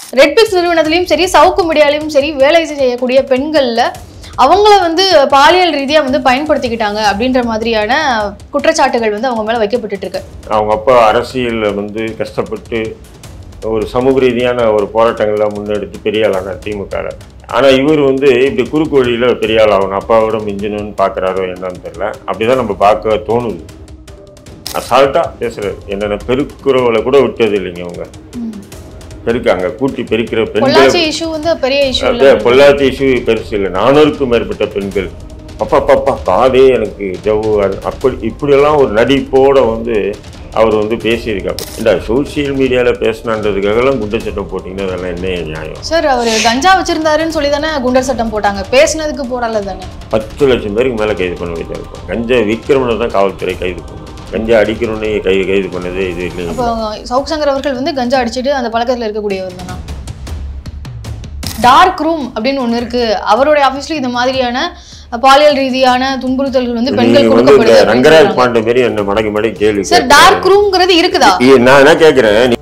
ரெட்பிக்ஸ் நிறுவனத்திலையும் சரி சவுக்கு மீடியாலையும் சரி வேலை செய்யக்கூடிய பெண்கள்ல அவங்கள வந்து பாலியல் ரீதியா வந்து பயன்படுத்திக்கிட்டாங்க அப்படின்ற மாதிரியான குற்றச்சாட்டுகள் வந்து அவங்க மேல வைக்கப்பட்டுட்டு இருக்கு அவங்க அப்பா அரசியலில் வந்து கஷ்டப்பட்டு ஒரு சமூக ரீதியான ஒரு போராட்டங்களை முன்னெடுத்து பெரிய ஆளானார் திமுக ஆனால் இவர் வந்து இப்படி குறுக்கு வழியில் பெரிய ஆள் ஆகணும் அப்பாவோட மிஞ்சணும்னு பார்க்குறாரோ என்னன்னு தெரியல அப்படிதான் நம்ம பார்க்க தோணுது அசால்ட்டாக பேசுகிறார் என்னென்ன பெருக்குறவளை கூட விட்டது இல்லைங்க அவங்க பெருக்காங்க கூட்டி பெருக்கிற பெண்களை பொள்ளாச்சி இஷ்யூ வந்து பெரிய இஷ்யூ இல்ல அதே பொள்ளாச்சி இஷ்யூ பெருசு இல்லை நானூறுக்கும் மேற்பட்ட பெண்கள் அப்பா பாப்பா காதே எனக்கு ஜவ்வு அது- அப்படி இப்படியெல்லாம் ஒரு நடிப்போட வந்து அவர் வந்து பேசியிருக்காரு இந்த சோசியல் மீடியாவில் பேசினான்றதுக்காகலாம் குண்டை சட்டம் போட்டிங்கன்னா அதெல்லாம் என்ன நியாயம் சார் அவர் கஞ்சா வச்சிருந்தாருன்னு சொல்லி தானே குண்டர் சட்டம் போட்டாங்க பேசுனதுக்கு போடல தானே பத்து லட்சம் பேருக்கு மேலே கைது பண்ண வேண்டியதாக இருக்கும் கஞ்சா விற்கிறவனை தான் காவல்துறை கைது பண்ணும் கஞ்சா அடிக்கிறவனே கைது கைது பண்ணதே இது இல்லைங்க அப்போ சவுக் சங்கர் அவர்கள் வந்து கஞ்சா அடிச்சிட்டு அந்த பழக்கத்துல இருக்கக்கூடியவர் தானா டார்க் ரூம் அப்படின்னு ஒண்ணு இருக்கு அவருடைய ஆபீஸ்ல இந்த மாதிரியான பாலியல் ரீதியான துன்புறுத்தல்கள் வந்து பெண்கள் நீங்க வந்து இந்த கொடுக்கப்படுது அப்படின்னு ரங்கராஜ் சொல்றாங்க. பாண்டே மாரி என்ன மடக்கி மடக்கி கேள்வி சார் கேட்கறாரு. டார்க் ரூம்ங்கிறது இருக்குதா இ- நான் என்ன கேட்குறேன்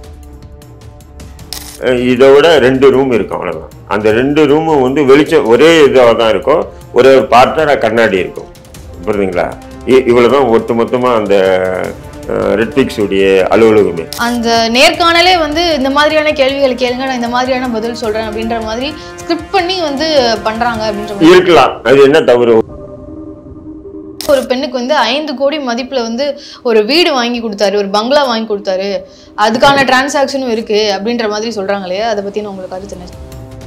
இதை விட ரெண்டு ரூம் இருக்கும் அவ்வளோதான் அந்த ரெண்டு ரூமும் வந்து வெளிச்சம் ஒரே இதாக தான் இருக்கும் ஒரே ஒரு பார்ட்டாக கண்ணாடி இருக்கும் புரியுதுங்களா இ- இவ்வளவுதான் ஒட்டு மொத்தமாக அந்த ரெட்பிக்ஸ் உடைய அலுவலகமே அந்த நேர்காணலே வந்து இந்த மாதிரியான கேள்விகள் கேளுங்க நான் இந்த மாதிரியான பதில் சொல்றேன் அப்படின்ற மாதிரி ஸ்கிரிப்ட் பண்ணி வந்து பண்றாங்க அப்படின்ற மாதிரி இருக்கலாம் அது என்ன தவறு ஒரு பெண்ணுக்கு வந்து ஐந்து கோடி மதிப்புல வந்து ஒரு வீடு வாங்கி கொடுத்தாரு ஒரு பங்களா வாங்கி கொடுத்தாரு அதுக்கான டிரான்சாக்ஷனும் இருக்கு அப்படின்ற மாதிரி சொல்றாங்க இல்லையா அதை பத்தி உங்களுக்கு கருத்து என்ன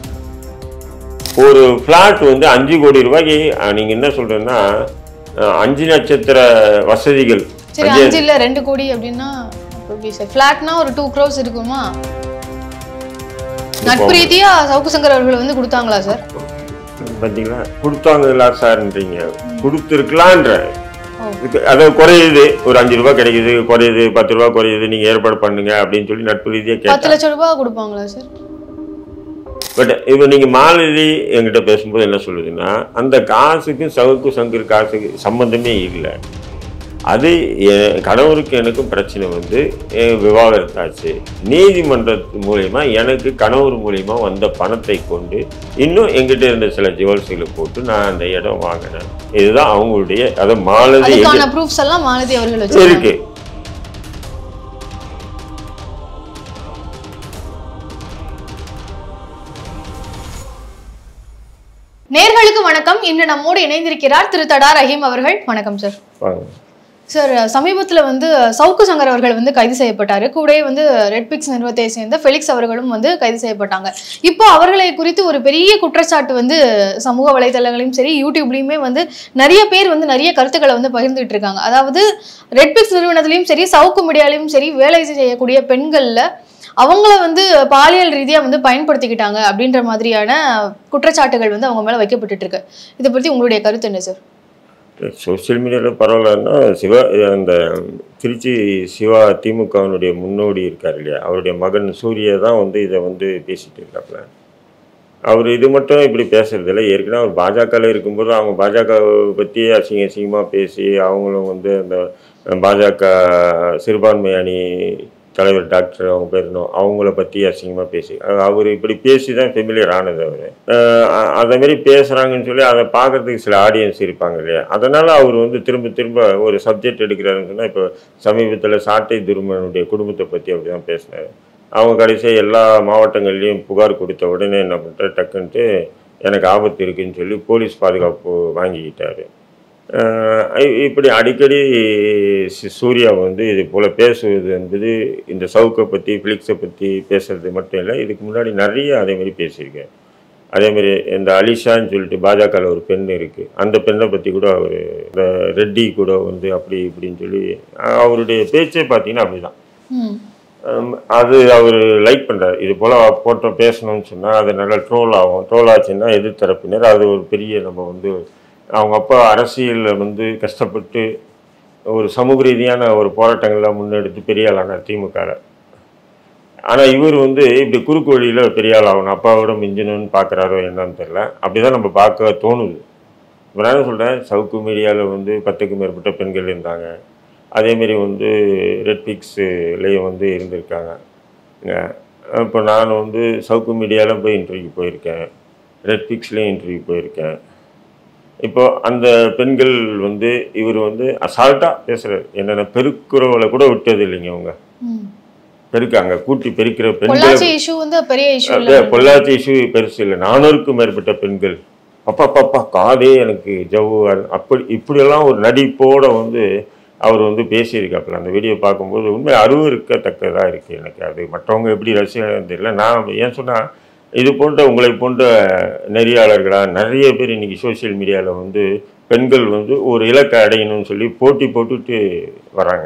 ஒரு ஃப்ளாட் வந்து அஞ்சு கோடி ரூபாய்க்கு அஹ், நீங்க என்ன சொல்றேன்னா அஹ், அஞ்சு நட்சத்திர வசதிகள் சரி அஞ்சு இல்ல ரெண்டு கோடி அப்படின்னா எப்படி சார் ஃபிளாட்னா ஒரு டூ க்ரோஸ் இருக்குமா நட்பு ரீதியா சவுக்கு சங்கர் அவர்கள் வந்து கொடுத்தாங்களா சார் பார்த்தீங்களா கொடுத்தாங்களா சார்ன்றீங்க கொடுத்துருக்கலான்ற ஓ. இதுக்கு- அதாவது குறையுது ஒரு அஞ்சு ரூபாய் கிடைக்குது குறையுது பத்து ரூபாய் குறையுது நீங்க ஏற்பாடு பண்ணுங்க அப்படின்னு சொல்லி நட்பு ரீதியாக பத்து கேட்டேன் லட்சம் ரூபாய் கொடுப்பாங்களா சார் பட் இப்போ நீங்க மாலதி என்கிட்ட பேசும்போது என்ன சொல்லுதுன்னா அந்த காசுக்கும் சவுக்கு சங்கர் காசுக்கு சம்பந்தமே இல்லை அது என் கணவருக்கு எனக்கும் பிரச்சனை வந்து என் விவாகரத்தாச்சு நீதிமன்றத்து மூலயமா எனக்கு கணவர் மூலயமா வந்த பணத்தை கொண்டு இன்னும் எங்கிட்ட இருந்த சில ஜுவல்ஸுகளை போட்டு நான் அந்த இடம் வாங்கினேன் இதுதான் அவங்களுடைய அதை மாலதி அதுக்கான ப்ரூஃப்ஸ் எல்லாம் மாலதி அவர்கள் வச்சிருக்காங்க இருக்கு நேர்களுக்கு வணக்கம் இன்று நம்மோடு இணைந்திருக்கிறார் திரு தடா ரஹீம் அவர்கள் வணக்கம் சார் வாங்க சார் சமீபத்தில் வந்து சவுக்கு சங்கர் அவர்கள் வந்து கைது செய்யப்பட்டாரு கூடவே வந்து ரெட்பிக்ஸ் நிறுவனத்தை சேர்ந்த ஃபெலிக்ஸ் அவர்களும் வந்து கைது செய்யப்பட்டாங்க இப்போ அவர்களை குறித்து ஒரு பெரிய குற்றச்சாட்டு வந்து சமூக வலைதளங்களையும் சரி யூடியூப்லேயுமே வந்து நிறைய பேர் வந்து நிறைய கருத்துக்களை வந்து பகிர்ந்துட்டு இருக்காங்க அதாவது ரெட்பிக்ஸ் நிறுவனத்திலையும் சரி சவுக்கு மீடியாலையும் சரி வேலை செய்யக்கூடிய பெண்கள்ல அவங்கள வந்து பாலியல் ரீதியா வந்து பயன்படுத்திக்கிட்டாங்க அப்படின்ற மாதிரியான குற்றச்சாட்டுகள் வந்து அவங்க மேல வைக்கப்பட்டுட்டு இருக்கு இதை பத்தி உங்களுடைய கருத்து என்ன சார் சோஷியல் மீடியாவில் பரவாயில்லன்னா சிவா அந்த திருச்சி சிவா திமுகவினுடைய முன்னோடி இருக்கார் இல்லையா அவருடைய மகன் சூர்யா தான் வந்து இதை வந்து பேசிட்டு இருக்காப்புல அவர் இது மட்டும் இப்படி பேசுறதில்ல ஏற்கனவே அவர் பாஜகவில் இருக்கும்போது அவங்க பாஜகவை பற்றி அசிங்க அசிங்கமாக பேசி அவங்களும் வந்து அந்த பாஜக சிறுபான்மை அணி தலைவர் டாக்டர் அவங்க பேர் என்ன, அவங்கள பற்றி அசிங்கமாக பேசி அவர் இப்படி பேசி தான் ஃபெமிலியர் ஆனது அவர் அதே மாதிரி பேசுகிறாங்கன்னு சொல்லி அதை பார்க்கறதுக்கு சில ஆடியன்ஸ் இருப்பாங்க இல்லையா அதனால் அவர் வந்து திரும்ப திரும்ப ஒரு சப்ஜெக்ட் எடுக்கிறாருன்னு சொன்னால் இப்போ சமீபத்தில் சாட்டை துருமனுடைய குடும்பத்தை பற்றி அப்படி தான் பேசினார் அவங்க கடைசியாக எல்லா மாவட்டங்கள்லேயும் புகார் கொடுத்த உடனே என்ன பண்ணுறாரு டக்குன்ட்டு எனக்கு ஆபத்து இருக்குன்னு சொல்லி போலீஸ் பாதுகாப்பு வாங்கிக்கிட்டாரு அஹ் இ- இப்படி அடிக்கடி சி- சூர்யா வந்து இது போல் பேசுவது என்பது இந்த சவுக்கை பற்றி ஃபிலிக்ஸை பற்றி பேசுறது மட்டும் இல்லை இதுக்கு முன்னாடி நிறைய அதே மாதிரி பேசியிருக்கேன் அதே மாதிரி இந்த அலிஷான்னு சொல்லிட்டு பாஜகவில் ஒரு பெண் இருக்குது அந்த பெண்ணை பற்றி கூட அவர் இந்த ரெட்டி கூட வந்து அப்படி இப்படின்னு சொல்லி அஹ் அவருடைய பேச்சே பார்த்தீங்கன்னா அப்படிதான் ம் ஹம், அது அவர் லைக் பண்ணுறாரு இது போல் போட்டோ பேசணும்னு சொன்னால் அது நல்லா ட்ரோல் ஆகும் ட்ரோல் ஆச்சுன்னா எதிர்த்தரப்பினர் அது ஒரு பெரிய நம்ம வந்து அவங்க அப்பா அரசியலில் வந்து கஷ்டப்பட்டு ஒரு சமூக ரீதியான ஒரு போராட்டங்கள்லாம் முன்னெடுத்து பெரிய ஆளானார் திமுகவில் ஆனால் இவர் வந்து இப்படி குறுக்கு வழியில் பெரிய ஆள் ஆகணும் அப்பாவோட மிஞ்சணும்னு பார்க்குறாரோ என்னன்னு தெரில அப்படி தான் நம்ம பார்க்க தோணுது இப்போ நான் என்ன சொல்கிறேன் சவுக்கு மீடியாவில் வந்து பத்துக்கும் மேற்பட்ட பெண்கள் இருந்தாங்க அதேமாரி வந்து ரெட்பிக்ஸ்லேயும் வந்து இருந்திருக்காங்க இங்க இப்போ நான் வந்து சவுக்கு மீடியாவில் போய் இன்டர்வியூ போயிருக்கேன் ரெட் பிக்ஸ்லேயும் இன்டர்வியூ போயிருக்கேன் இப்போ அந்த பெண்கள் வந்து இவர் வந்து அசால்ட்டாக பேசுகிறார் என்னென்ன பெருக்குறவளை கூட விட்டது இல்லைங்க அவங்க ம். பெருக்காங்க கூட்டி பெருக்கிற பெண்களை பொள்ளாச்சி இஷ்யூ வந்து பெரிய இஷ்யூ இல்ல அப்படியே பொள்ளாச்சி இஷ்யூ பெருசு இல்லை நானூறுக்கும் மேற்பட்ட பெண்கள் அப்பா பாப்பா காதே எனக்கு ஜவ்வு அது- அப்படி இப்படியெல்லாம் ஒரு நடிப்போட வந்து அவர் வந்து பேசியிருக்காப்புல அந்த வீடியோ பார்க்கும்போது உண்மை அருவு இருக்கத்தக்கதாக இருக்குது எனக்கு அது மற்றவங்க எப்படி ரசிகர்கள் தெரியல நான் ஏன் சொன்னால் இது போன்ற உங்களை போன்ற நெறியாளர்களாக நிறைய பேர் இன்னைக்கு சோஷியல் மீடியாவில் வந்து பெண்கள் வந்து ஒரு இலக்கை அடையணும்னு சொல்லி போட்டி போட்டுட்டு வராங்க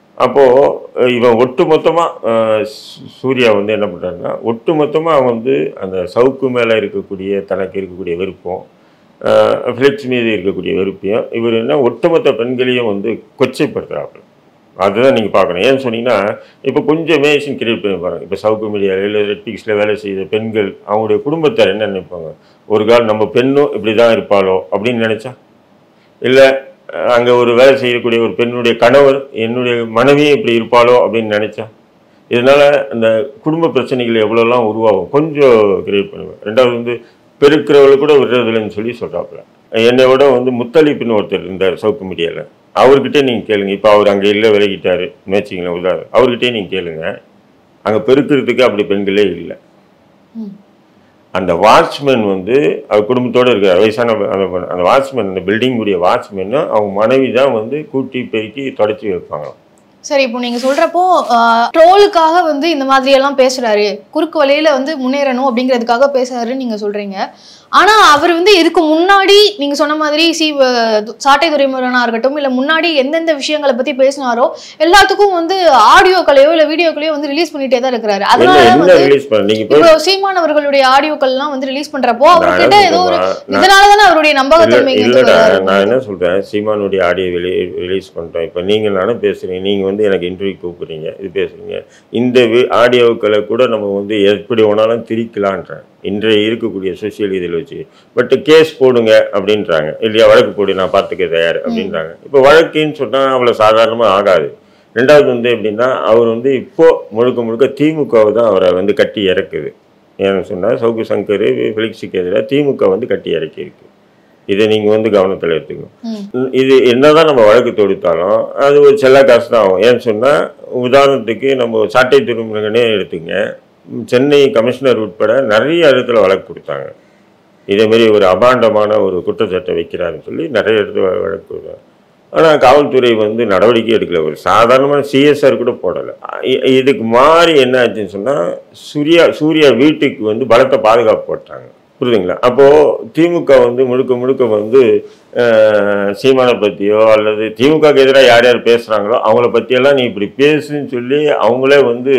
அப்போது இவன் ஒட்டு மொத்தமாக சூர்யா வந்து என்ன பண்ணுறாருன்னா ஒட்டு மொத்தமாக வந்து அந்த சவுக்கு மேலே இருக்கக்கூடிய தனக்கு இருக்கக்கூடிய விருப்பம் ஃப்ளெக்ஸ் மீது இருக்கக்கூடிய வெறுப்பையும் இவர் என்ன ஒட்டுமொத்த பெண்களையும் வந்து கொச்சைப்படுத்துகிறாப்புல அதுதான் நீங்கள் பார்க்கணும் ஏன்னு சொன்னீங்கன்னா இப்போ கொஞ்சம் மேஷன் கிரியேட் பண்ணி பாருங்க இப்போ சவுக்கு மீடியாவில் இல்லை ரெட்பிக்ஸில் வேலை செய்த பெண்கள் அவங்களுடைய குடும்பத்தார் என்ன நினைப்பாங்க ஒரு கால் நம்ம பெண்ணும் இப்படி தான் இருப்பாளோ அப்படின்னு நினச்சா இல்லை அங்கே ஒரு வேலை செய்யக்கூடிய ஒரு பெண்ணுடைய கணவர் என்னுடைய மனைவியும் இப்படி இருப்பாளோ அப்படின்னு நினச்சா இதனால் அந்த குடும்ப பிரச்சனைகள் எவ்வளோலாம் உருவாகும் கொஞ்சம் கிரியேட் பண்ணுவேன் ரெண்டாவது வந்து பெருக்கிறவளை கூட விடுறதில்லைன்னு சொல்லி சொல்கிறாப்புல என்னை விட வந்து முத்தளிப்புன்னு ஒருத்தர் இருந்தார் சவுக்கு மீடியாவில் அவர்கிட்டே நீங்கள் கேளுங்க இப்போ அவர் அங்கே இல்லை விலகிட்டாரு மேட்சிங்களேன் உதாரணம் அவர்கிட்டே நீங்கள் கேளுங்க அங்கே பெருக்கிறதுக்கு அப்படி பெண்களே இல்லை ம். அந்த வாட்ச்மேன் வந்து அவர் குடும்பத்தோடு இருக்கார் வயசான அந்த அந்த வாட்ச்மேன் அந்த பில்டிங் உடைய வாட்ச்மேனும் அவங்க மனைவி தான் வந்து கூட்டி பெருக்கி தொடச்சி வைப்பாங்க சரி இப்போ நீங்க சொல்றப்போ ட்ரோலுக்காக வந்து இந்த மாதிரி எல்லாம் பேசுறாரு குறுக்கு வழியில வந்து முன்னேறணும் அப்படிங்கிறதுக்காக பேசுறாருன்னு நீங்க சொல்றீங்க ஆனா அவர் வந்து இதுக்கு முன்னாடி நீங்க சொன்ன மாதிரி சி அஹ், சாட்டை துறைமுருகனா இருக்கட்டும் இல்ல முன்னாடி எந்தெந்த விஷயங்களை பத்தி பேசினாரோ எல்லாத்துக்கும் வந்து ஆடியோக்களையோ இல்ல வீடியோக்களையோ வந்து ரிலீஸ் பண்ணிட்டே தான் இருக்கிறாரு என்ன அதனால என்ன வந்து ரிலீஸ் பண்ண நீங்க போய் இப்போ சீமான் அவர்களுடைய ஆடியோக்கள்லாம் வந்து ரிலீஸ் பண்றப்போ நான் அவர்கிட்ட என்ன ஏதோ ஒரு சொல்றேன், நான் இதனாலதானே அவருடைய இல்ல- நம்பகத்தன்மை வந்து இல்லடா வராது. நான் என்ன சொல்றேன் சீமானுடைய ஆடியோ வெளி ரிலீஸ் பண்ணிட்டோம் இப்போ நீங்கள் நானும் பேசுறீங்க நீங்க வந்து எனக்கு இன்டர்வியூ கூப்பிடுறீங்க இது பேசுறீங்க இந்த வி- ஆடியோக்களை கூட நம்ம வந்து எப்படி வேணாலும் திரிக்கலான்றேன் இன்றைய இருக்கக்கூடிய சோசியல் இதில் வச்சு பட் கேஸ் போடுங்க அப்படின்றாங்க இல்லையா வழக்கு போடு நான் பார்த்துக்க தயார் அப்படின்றாங்க இப்போ வழக்குன்னு சொன்னால் அவ்வளோ சாதாரணமாக ஆகாது ரெண்டாவது வந்து எப்படின்னா அவர் வந்து இப்போ முழுக்க முழுக்க திமுகவை தான் அவரை வந்து கட்டி இறக்குது ஏன்னு சொன்னால் சவுக்கு சங்கர் ஃபெலிக்ஸுக்கு எதிராக திமுக வந்து கட்டி இறக்கியிருக்கு இதை நீங்கள் வந்து கவனத்தில் எடுத்துக்கணும் ம். இது என்னதான் நம்ம வழக்கு தொடுத்தாலும் அது ஒரு செல்ல காசு தான் ஆகும் ஏன்னு சொன்னால் உதாரணத்துக்கு நம்ம சாட்டை திருமணங்கனே எடுத்துங்க ம், சென்னை கமிஷனர் உட்பட நிறைய இடத்துல வழக்கு கொடுத்தாங்க இதேமாரி ஒரு அபாண்டமான ஒரு குற்றச்சாட்டை வைக்கிறாருன்னு சொல்லி நிறைய இடத்துல வ- வழக்கு கொடுத்தாங்க ஆனால் காவல்துறை வந்து நடவடிக்கை எடுக்கல ஒரு சாதாரணமான சிஎஸ்ஆர் கூட போடலை இ- இதுக்கு மாறி என்ன ஆச்சுன்னு சொன்னால் சூர்யா சூர்யா வீட்டுக்கு வந்து பலத்த பாதுகாப்பு போட்டாங்க புரியுதுங்களா அப்போது திமுக வந்து முழுக்க முழுக்க வந்து அஹ், சீமானை பற்றியோ அல்லது திமுகக்கு எதிராக யார் யார் பேசுகிறாங்களோ அவங்கள பற்றியெல்லாம் நீ இப்படி பேசுன்னு சொல்லி அவங்களே வந்து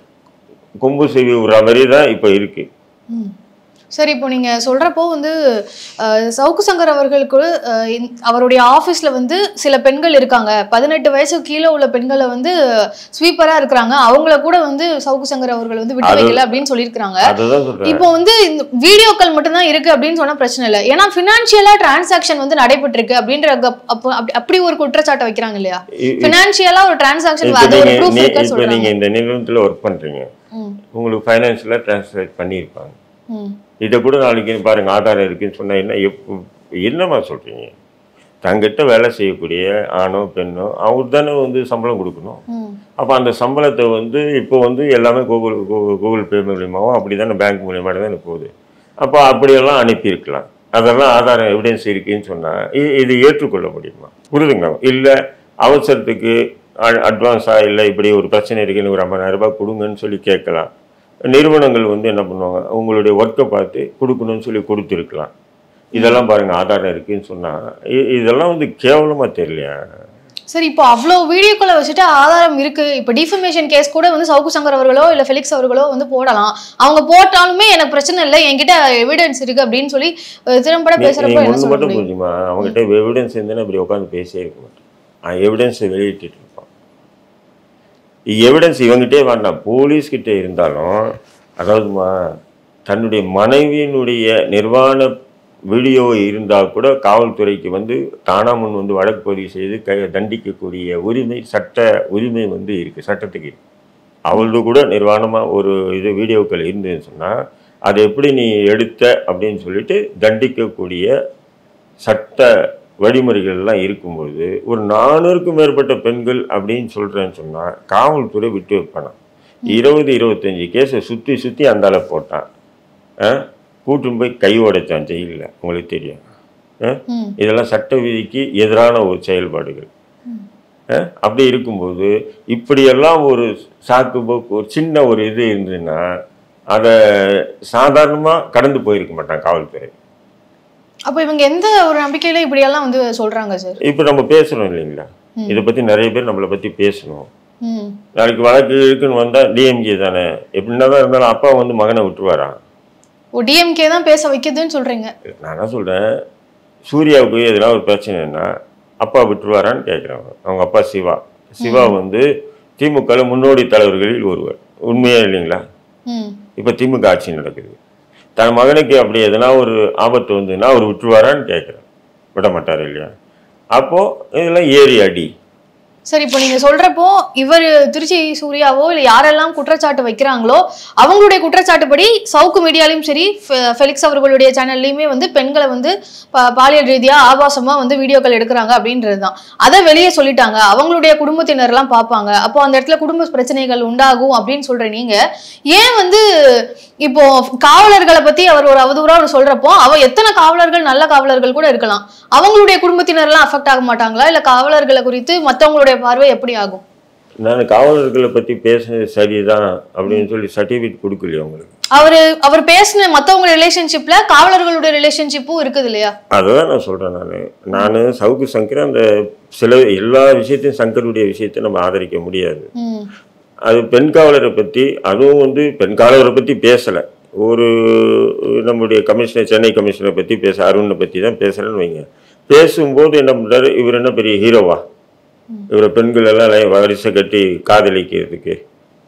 கொம்பு செய்வி விடுற மாதிரி தான் இப்போ இருக்குது ம். சரி இப்போ நீங்க சொல்றப்போ வந்து அஹ், சவுக்கு சங்கர் அவர்களுக்கு அஹ், இந்த- அவருடைய ஆபீஸ்ல வந்து சில பெண்கள் இருக்காங்க பதினெட்டு வயசுக்கு கீழே உள்ள பெண்களை வந்து ஸ்வீப்பரா இருக்கிறாங்க அவங்கள கூட வந்து சவுக்கு சங்கர் அவர்கள் வந்து விட்டு அது- வைக்கல அப்படின்னு சொல்லியிருக்காங்க அதுதான் சொல்கிறேன் இப்போ வந்து இந்த வீடியோக்கள் மட்டும்தான் இருக்கு அப்படின்னு சொன்னா பிரச்சனை இல்லை ஏன்னா பினான்சியலா டிரான்சாக்ஷன் வந்து நடைபெற்றிருக்கு அப்படின்ற க- அப்போ அப்படி- அப்படி ஒரு குற்றச்சாட்டை வைக்கிறாங்க இல்லையா பினான்சியலா ஒரு டிரான்சாக்ஷன் இப்போ அது ஒரு நீங்கள் ப்ரூஃப் இருக்கு இப்போ சொல்றாங்க நீங்கள் இந்த நிறுவனத்தில் ஒர்க் பண்ணுறீங்க ம், உங்களுக்கு ஃபைனான்ஷியலாக ட்ரான்ஸ்லேட் பண்ணியிருப்பாங்க ம், இதை கூட நாளைக்கு பாருங்க ஆதாரம் இருக்குன்னு சொன்னா என்ன எப் என்னம்மா சொல்றீங்க தங்கிட்ட வேலை செய்யக்கூடிய ஆணோ பெண்ணோ அவருக்கு தானே வந்து சம்பளம் கொடுக்கணும் ம், அப்போ அந்த சம்பளத்தை வந்து இப்போ வந்து எல்லாமே கூகுள் கூகுள் கூகுள் பே மூலியமாகவும் அப்படி தானே பேங்க் மூலியமாக தானே போகுது அப்போ அப்படியெல்லாம் அனுப்பியிருக்கலாம் அதெல்லாம் ஆதாரம் எவிடன்ஸ் இருக்குன்னு சொன்னால் இது ஏற்றுக்கொள்ள முடியுமா புரியுதுங்க இல்லை அவசரத்துக்கு அட்வான்ஸாக இல்லை இப்படி ஒரு பிரச்சனை இருக்குன்னு ஒரு ஐம்பதாயிரம் ரூபாய் கொடுங்கன்னு சொல்லி கேட்கலாம் நிறுவனங்கள் வந்து என்ன பண்ணுவாங்க உங்களுடைய ஒர்க்கை பார்த்து கொடுக்கணும்னு சொல்லி கொடுத்துருக்கலாம் இதெல்லாம் பாருங்க ஆதாரம் இருக்குன்னு சொன்னால் இதெல்லாம் வந்து கேவலமாக தெரியலையா சரி இப்போ அவ்வளோ வீடியோக்களை வச்சுட்டு ஆதாரம் இருக்கு இப்போ டிஃபமேஷன் கேஸ் கூட வந்து சவுக்கு சங்கர் அவர்களோ இல்லை ஃபெலிக்ஸ் அவர்களோ வந்து போடலாம் அவங்க போட்டாலுமே எனக்கு பிரச்சனை இல்லை என்கிட்ட எவிடன்ஸ் இருக்கு அப்படின்னு சொல்லி அஹ், திறம்பட நீ- பேசுறப்போ நீங்க என்ன ஒண்ணு சொல்ல மட்டும் முடியும் புரிஞ்சுமா அவங்ககிட்ட எவிடன்ஸ் இருந்தேன்னா இப்படி உட்காந்து பேசியே இருக்க மாட்டேன் எவிடன்ஸை வெளியிட்டு இருப்பான் எவிடன்ஸ் இவங்ககிட்டே வேண்டாம் போலீஸ் கிட்ட இருந்தாலும் அதாவதுமா தன்னுடைய மனைவியினுடைய நிர்வாண வீடியோ இருந்தால் கூட காவல்துறைக்கு வந்து தானா முன் வந்து வழக்கு பதிவு செய்து க தண்டிக்கக்கூடிய உரிமை சட்ட உரிமை வந்து இருக்குது சட்டத்துக்கு இருக்கு அவளது கூட நிர்வாணமாக ஒரு இது வீடியோக்கள் இருந்ததுன்னு சொன்னால் அதை எப்படி நீ எடுத்த அப்படின்னு சொல்லிட்டு தண்டிக்கக்கூடிய சட்ட வழிமுறைகள்லாம் இருக்கும்பொழுது ஒரு நானூறுக்கும் மேற்பட்ட பெண்கள் அப்படின்னு சொல்கிறேன்னு சொன்னால் காவல்துறை விட்டு வைப்பானா இருபது இருபத்தஞ்சி கேஸை சுற்றி சுற்றி அந்தால போட்டான் ஆ? கூட்டின்னு போய் கை உடைச்சான் ஜெயிலில் உங்களுக்கு தெரியும் ஆ? ம் இதெல்லாம் சட்ட விதிக்கு எதிரான ஒரு செயல்பாடுகள் அஹ் அப்படி இருக்கும்போது இப்படியெல்லாம் ஒரு சாக்கு போக்கு ஒரு சின்ன ஒரு இது இருந்ததுன்னா அதை சாதாரணமாக கடந்து போயிருக்க மாட்டான் காவல்துறை அப்ப இவங்க எந்த ஒரு நம்பிக்கையில இப்படியெல்லாம் வந்து சொல்றாங்க சார் இப்போ நம்ம பேசுகிறோம் இல்லைங்களா இதை பற்றி நிறைய பேர் நம்மளை பற்றி பேசணும் ம் நாளைக்கு வழக்கு இருக்குன்னு வந்தால் டிஎம்கே தானே எப்படின்னா தான் இருந்தாலும் அப்பா வந்து மகனை விட்டுருவாரான் ஓ டிஎம்கே தான் பேச வைக்குதுன்னு சொல்றீங்க நான் என்ன சொல்கிறேன் சூர்யாவுக்கு எதனா ஒரு பிரச்சனைன்னா அப்பா விட்டுருவாரான்னு கேட்குறாங்க அவங்க அப்பா சிவா சிவா வந்து திமுகவில் முன்னோடி தலைவர்களில் ஒருவர் உண்மையா இல்லைங்களா ம் இப்போ திமுக ஆட்சி நடக்குது தன் மகனுக்கு அப்படி எதனா ஒரு ஆபத்து வந்ததுன்னா அவர் விட்டுருவாரான்னு கேட்குறேன் விட மாட்டார் இல்லையா அப்போது இதெல்லாம் ஏறி அடி சரி இப்போ நீங்க சொல்றப்போ இவர் திருச்சி சூர்யாவோ இல்ல யாரெல்லாம் குற்றச்சாட்டு வைக்கிறாங்களோ அவங்களுடைய குற்றச்சாட்டுப்படி சவுக்கு மீடியாலையும் சரி ஃபெ- ஃபெலிக்ஸ் அவர்களுடைய சேனல்லையுமே வந்து பெண்களை வந்து பா- பாலியல் ரீதியா ஆபாசமா வந்து வீடியோக்கள் எடுக்கிறாங்க அப்படின்றது தான் அதை வெளியே சொல்லிட்டாங்க அவங்களுடைய குடும்பத்தினர் எல்லாம் பார்ப்பாங்க அப்போ அந்த இடத்துல குடும்ப பிரச்சனைகள் உண்டாகும் அப்படின்னு சொல்ற நீங்க ஏன் வந்து இப்போ காவலர்களை பத்தி அவர் ஒரு அவதூறா அவர் சொல்றப்போ அவ எத்தனை காவலர்கள் நல்ல காவலர்கள் கூட இருக்கலாம் அவங்களுடைய குடும்பத்தினர் எல்லாம் அஃபெக்ட் ஆக மாட்டாங்களா இல்ல காவலர்களை குறித்து மத்தவங்களுடைய பார்வை எப்படி ஆகும் நான் காவலர்களை பற்றி பேசுனது சரிதான் அப்படின்னு சொல்லி சர்டிஃபிகேட் கொடுக்கலையே அவங்களுக்கு அவரு அவர் பேசின மத்தவங்க ரிலேஷன்ஷிப்ல காவலர்களுடைய ரிலேஷன்ஷிப்பும் இருக்குது இல்லையா அதுதான் நான் சொல்கிறேன் நான் நான் சவுக்கு சங்கர் அந்த சில எல்லா விஷயத்தையும் சங்கருடைய விஷயத்தை நம்ம ஆதரிக்க முடியாது ம் அது பெண் காவலரை பற்றி அதுவும் வந்து பெண் காவலரை பற்றி பேசலை ஒரு நம்முடைய கமிஷனர் சென்னை கமிஷனரை பற்றி பேச அருணை பற்றி தான் பேசுகிறேன்னு வைங்க பேசும்போது என்ன பண்ணுறாரு இவர் என்ன பெரிய ஹீரோவா இவரை பெண்கள் எல்லாம் லை- வரிசை கட்டி காதலிக்கிறதுக்கு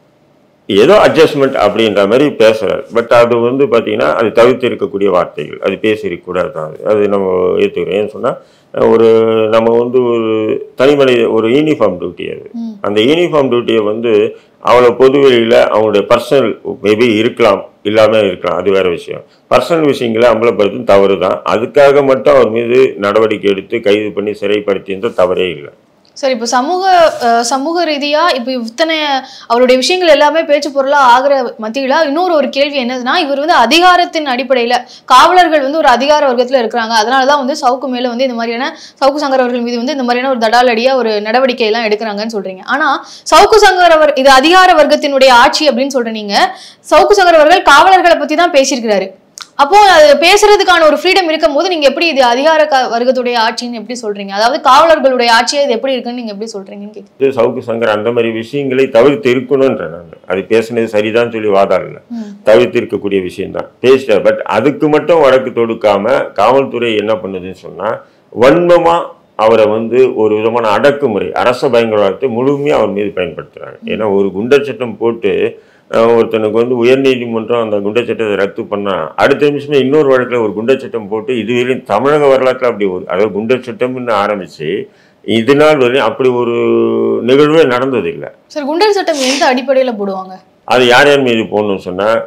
ஏதோ அட்ஜஸ்ட்மெண்ட் அப்படின்ற மாதிரி பேசுறாரு பட் அது வந்து பார்த்தீங்கன்னா அது தவிர்த்து இருக்கக்கூடிய வார்த்தைகள் அது பேசியிருக்கக்கூடாது தான் அது அது நம்ம ஏற்றுக்கிறோம் ஏன்னு சொன்னால் ஒரு நம்ம வந்து ஒரு தனிமனை ஒரு யூனிஃபார்ம் டியூட்டி அது ம். அந்த யூனிஃபார்ம் டியூட்டியை வந்து அவளை பொதுவெளியில் அவங்களுடைய பர்சனல் மேபி இருக்கலாம் இல்லாமல் இருக்கலாம் அது வேற விஷயம் பர்சனல் விஷயங்களை அம்பலப்படுத்தும் தவறு தான் அதுக்காக மட்டும் அவர் மீது நடவடிக்கை எடுத்து கைது பண்ணி சிறைப்படுத்தியிருந்த தவறே இல்லை சரி இப்போ சமூக அஹ், சமூக ரீதியா இப்போ இத்தனை அவருடைய விஷயங்கள் எல்லாமே பேச்சு பொருளா ஆகிற மத்தியில இன்னொரு ஒரு கேள்வி என்னதுன்னா இவர் வந்து அதிகாரத்தின் அடிப்படையில காவலர்கள் வந்து ஒரு அதிகார வர்க்கத்துல இருக்கிறாங்க அதனாலதான் வந்து சவுக்கு மேல வந்து இந்த மாதிரியான சவுக்கு சங்கர் அவர்கள் மீது வந்து இந்த மாதிரியான ஒரு தடாலடியா ஒரு நடவடிக்கை எல்லாம் எடுக்கிறாங்கன்னு சொல்றீங்க ஆனா சவுக்கு சங்கர் அவர் இது அதிகார வர்க்கத்தினுடைய ஆட்சி அப்படின்னு சொல்ற நீங்க சவுக்கு சங்கர் அவர்கள் காவலர்களை பத்தி தான் பேசியிருக்கிறாரு அப்போ அது பேசுறதுக்கான ஒரு ஃப்ரீடம் இருக்கும் போது நீங்க எப்படி இது அதிகார க- வர்க்கத்துடைய ஆட்சின்னு எப்படி சொல்றீங்க அதாவது காவலர்களுடைய ஆட்சியா இது எப்படி இருக்குன்னு நீங்க எப்படி சொல்றீங்கன்னு கேக்குறேன். இது சவுக்கு சங்கர் அந்த மாதிரி விஷயங்களை தவிர்த்து இருக்கணும்ன்ற நான் அது பேசுனது சரிதான் சொல்லி வாதாடல ம். தவிர்த்து இருக்கக்கூடிய விஷயம்தான் பேசிட்டார் பட் அதுக்கு மட்டும் வழக்கு தொடுக்காம காவல்துறை என்ன பண்ணுதுன்னு சொன்னா வன்மமா அவரை வந்து ஒரு விதமான அடக்குமுறை அரச பயங்கரவாதத்தை முழுமையாக அவர் மீது பயன்படுத்துறாங்க ஏன்னா ஒரு குண்டர் சட்டம் போட்டு அஹ், ஒருத்தனுக்கு வந்து உயர்நீதிமன்றம் அந்த குண்டர் சட்டத்தை ரத்து பண்ணா அடுத்த நிமிஷமே இன்னொரு வழக்கில் ஒரு குண்டர் சட்டம் போட்டு இதுவரையும் தமிழக வரலாற்றில் அப்படி ஒரு அதாவது குண்டர் சட்டம்னு ஆரம்பிச்சு இது நாள் வரையும் அப்படி ஒரு நிகழ்வே நடந்ததில்லை சார் குண்டர் சட்டம் எந்த அடிப்படையில போடுவாங்க அது யார் யார் மீது போடணும்னு சொன்னால்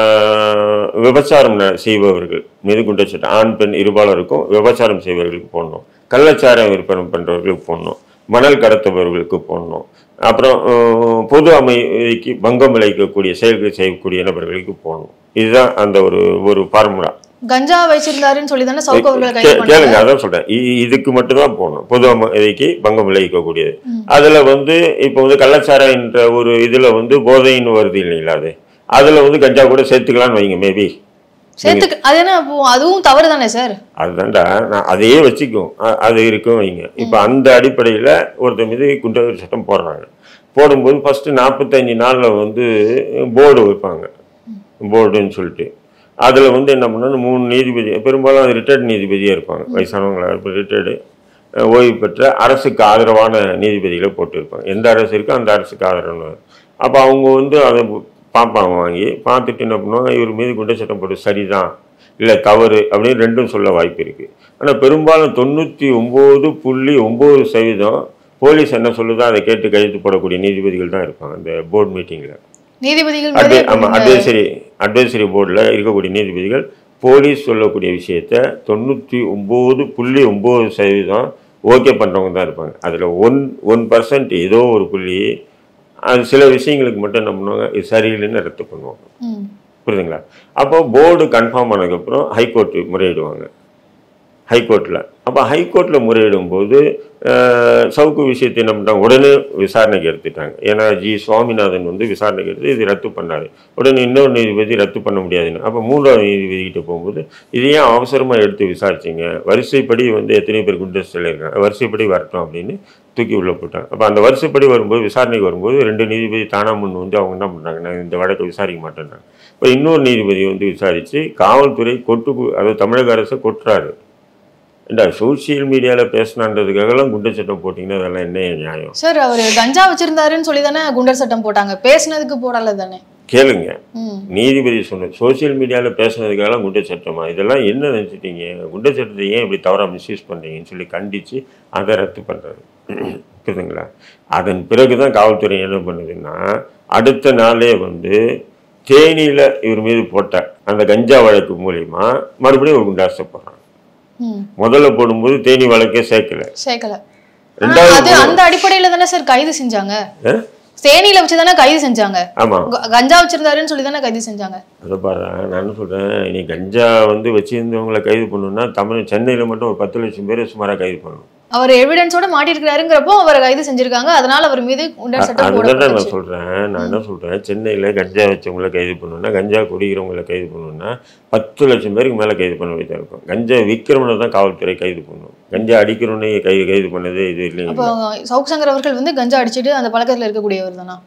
விபச்சாரம் ந- செய்பவர்கள் மீது குண்டச்சட்டம் ஆண் பெண் இருபாலருக்கும் விபச்சாரம் செய்பவர்களுக்கு போடணும் கள்ளச்சாரம் விற்பனை பண்ணுறவர்களுக்கு போடணும் மணல் கடத்துபவர்களுக்கு போடணும் அப்புறம் அஹ், பொது அமைதிக்கு பங்கம் விளைவிக்கக்கூடிய செயல்கள் செய்யக்கூடிய நபர்களுக்கு போடணும் இதுதான் அந்த ஒரு ஒரு ஃபார்முலா கஞ்சா வச்சிருந்தாருன்னு சொல்லி தானே சவுக்கு அவர்களை கைது கே- பண்ணாங்க கேளுங்க அதான் சொல்றேன் இ- இதுக்கு மட்டும்தான் போகணும் பொது அமைதிக்கு பங்கம் விளைவிக்கக்கூடியது அதுல வந்து இப்போ வந்து கள்ளச்சாரம் என்ற ஒரு இதுல வந்து போதைன்னு வருது இல்லைங்களா அது அதுல வந்து கஞ்சா கூட சேர்த்துக்கலாம்னு வைங்க மேபி சேர்த்துக்கு அது என்ன அப்போ அதுவும் தவறு தானே சார் அதுதான்டா நான் அதையே வச்சுக்கும் அ- அது இருக்கும் வைங்க இப்போ அந்த அடிப்படையில் ஒருத்தர் மீது குண்டர் சட்டம் போடுறாங்க போடும்போது ஃபஸ்ட்டு நாற்பத்தஞ்சு நாளில் வந்து போர்டு வைப்பாங்க போர்டுன்னு சொல்லிட்டு அதில் வந்து என்ன பண்ணணும் மூணு நீதிபதி பெரும்பாலும் அது ரிட்டையர்ட் நீதிபதியாக இருப்பாங்க வயசானவங்களா இப்போ ரிட்டையர்டு ஓய்வு பெற்ற அரசுக்கு ஆதரவான நீதிபதிகளை போட்டிருப்பாங்க எந்த அரசு இருக்கோ அந்த அரசுக்கு ஆதரவான அப்போ அவங்க வந்து அதை பார்ப்பாங்க வாங்கி பார்த்துட்டு என்ன பண்ணுவாங்க இவர் மீது குண்டர் சட்டம் போட்டு சரிதான் இல்லை தவறு அப்படின்னு ரெண்டும் சொல்ல வாய்ப்பு இருக்குது ஆனால் பெரும்பாலும் தொண்ணூற்றி ஒம்பது புள்ளி ஒம்பது சதவீதம் போலீஸ் என்ன சொல்லுதோ அதை கேட்டு கையெழுத்து போடக்கூடிய நீதிபதிகள் தான் இருப்பாங்க அந்த போர்டு மீட்டிங்கில் நீதிபதிகள் அட்வை மீதே ஆமாம் அட்வைசரி அட்வைசரி போர்டில் இருக்கக்கூடிய நீதிபதிகள் போலீஸ் சொல்லக்கூடிய விஷயத்த தொண்ணூற்றி ஒம்பது புள்ளி ஒம்பது சதவீதம் ஓகே பண்ணுறவங்க தான் இருப்பாங்க அதில் ஒன் ஒன் பர்சன்ட் ஏதோ ஒரு புள்ளி அது சில விஷயங்களுக்கு மட்டும் என்ன பண்ணுவாங்க இது சரியில்லைன்னு ரத்து பண்ணுவாங்க ம். புரியுதுங்களா அப்போ போர்டு கன்ஃபார்ம் ஆனதுக்கப்புறம் ஹைகோர்ட்டு முறையிடுவாங்க ஹைகோர்ட்டில் அப்போ ஹைகோர்ட்டில் முறையிடும் போது அஹ், சவுக்கு விஷயத்தை என்ன பண்ணிட்டாங்க உடனே விசாரணைக்கு எடுத்துட்டாங்க ஏன்னா ஜி சுவாமிநாதன் வந்து விசாரணைக்கு எடுத்து இது ரத்து பண்ணாரு உடனே இன்னொரு நீதிபதி ரத்து பண்ண முடியாதுன்னு அப்போ மூன்றாவது நீதிபதி கிட்ட போகும்போது இது ஏன் அவசரமாக எடுத்து விசாரிச்சிங்க வரிசைப்படி வந்து எத்தனை பேர் குண்டஸ்டில் இருக்காங்க வரிசைப்படி வரட்டும் அப்படின்னு தூக்கி உள்ள போட்டாங்க அப்போ அந்த வரிசைப்படி வரும்போது விசாரணைக்கு வரும்போது ரெண்டு நீதிபதி தானா முன் வந்து அவங்க என்ன பண்ணுறாங்க நான் இந்த வழக்கை விசாரிக்க மாட்டேன்னாங்க இப்போ இன்னொரு நீதிபதி வந்து விசாரித்து காவல்துறை கொட்டு கு- அதாவது தமிழக அரசை கொட்டுறாரு ஏண்டா சோசியல் மீடியாவில் பேசினான்றதுக்காகலாம் குண்டு சட்டம் போட்டிங்கன்னா அதெல்லாம் என்ன நியாயம் சார் அவர் கஞ்சா வச்சிருந்தாருன்னு சொல்லி தானே குண்டர் சட்டம் போட்டாங்க பேசுனதுக்கு போடல தானே கேளுங்க ம் நீதிபதி சொன்ன சோசியல் மீடியாவில் பேசுனதுக்காகலாம் குண்டு சட்டமா இதெல்லாம் என்ன நினச்சிட்டீங்க குண்டு சட்டத்தை ஏன் இப்படி தவறாக மிஸ்யூஸ் பண்ணுறீங்கன்னு சொல்லி கண்டித்து அதை ரத்து பண்ணுறாரு புரியுதுங்களா அதன் பிறகு தான் காவல்துறை என்ன பண்ணுதுன்னா அடுத்த நாளே வந்து தேனியில் இவர் மீது போட்ட அந்த கஞ்சா வழக்கு மூலிமா மறுபடியும் ஒரு குண்டாசை போடுறாங்க ம் முதல்ல போடும்போது தேனி வழக்கே சேர்க்கல சேர்க்கல ஆனா ரெண்டாவது அது அந்த அடிப்படையில தானே சார் கைது செஞ்சாங்க ஆ? தேனியில வச்சு தானே கைது செஞ்சாங்க ஆமாம் க- கஞ்சா வச்சிருந்தாருன்னு சொல்லி தானே கைது செஞ்சாங்க அதை பாரு நான் என்ன சொல்கிறேன் நீ கஞ்சா வந்து வச்சிருந்தவங்களை கைது பண்ணணும்னா தமிழ் சென்னையில் மட்டும் ஒரு பத்து லட்சம் பேர் சுமாராக கைது பண்ணணும் அவர் எவிடன்ஸோட மாட்டிருக்கிறாருங்கிறப்போ அவரை கைது செஞ்சிருக்காங்க அதனால அவர் மீது குண்டர் சட்டம் அதுதான் நான் போடப்பட்டுச்சு சொல்கிறேன் நான் என்ன சொல்கிறேன் சென்னையில் கஞ்சா வச்சவங்கள கைது பண்ணணும்னா கஞ்சா குடிக்கிறவங்கள கைது பண்ணணும்னா பத்து லட்சம் பேருக்கு மேலே கைது பண்ண வேண்டியதாக இருக்கும் கஞ்சா விற்கிறவனை தான் காவல்துறை கைது பண்ணணும் கஞ்சா அடிக்கிறவனே கை கைது பண்ணது இது அப்போ இல்லைங்க சவுக் சங்கர் அவர்கள் வந்து கஞ்சா அடிச்சிட்டு அந்த பழக்கத்துல இருக்கக்கூடியவர் தானா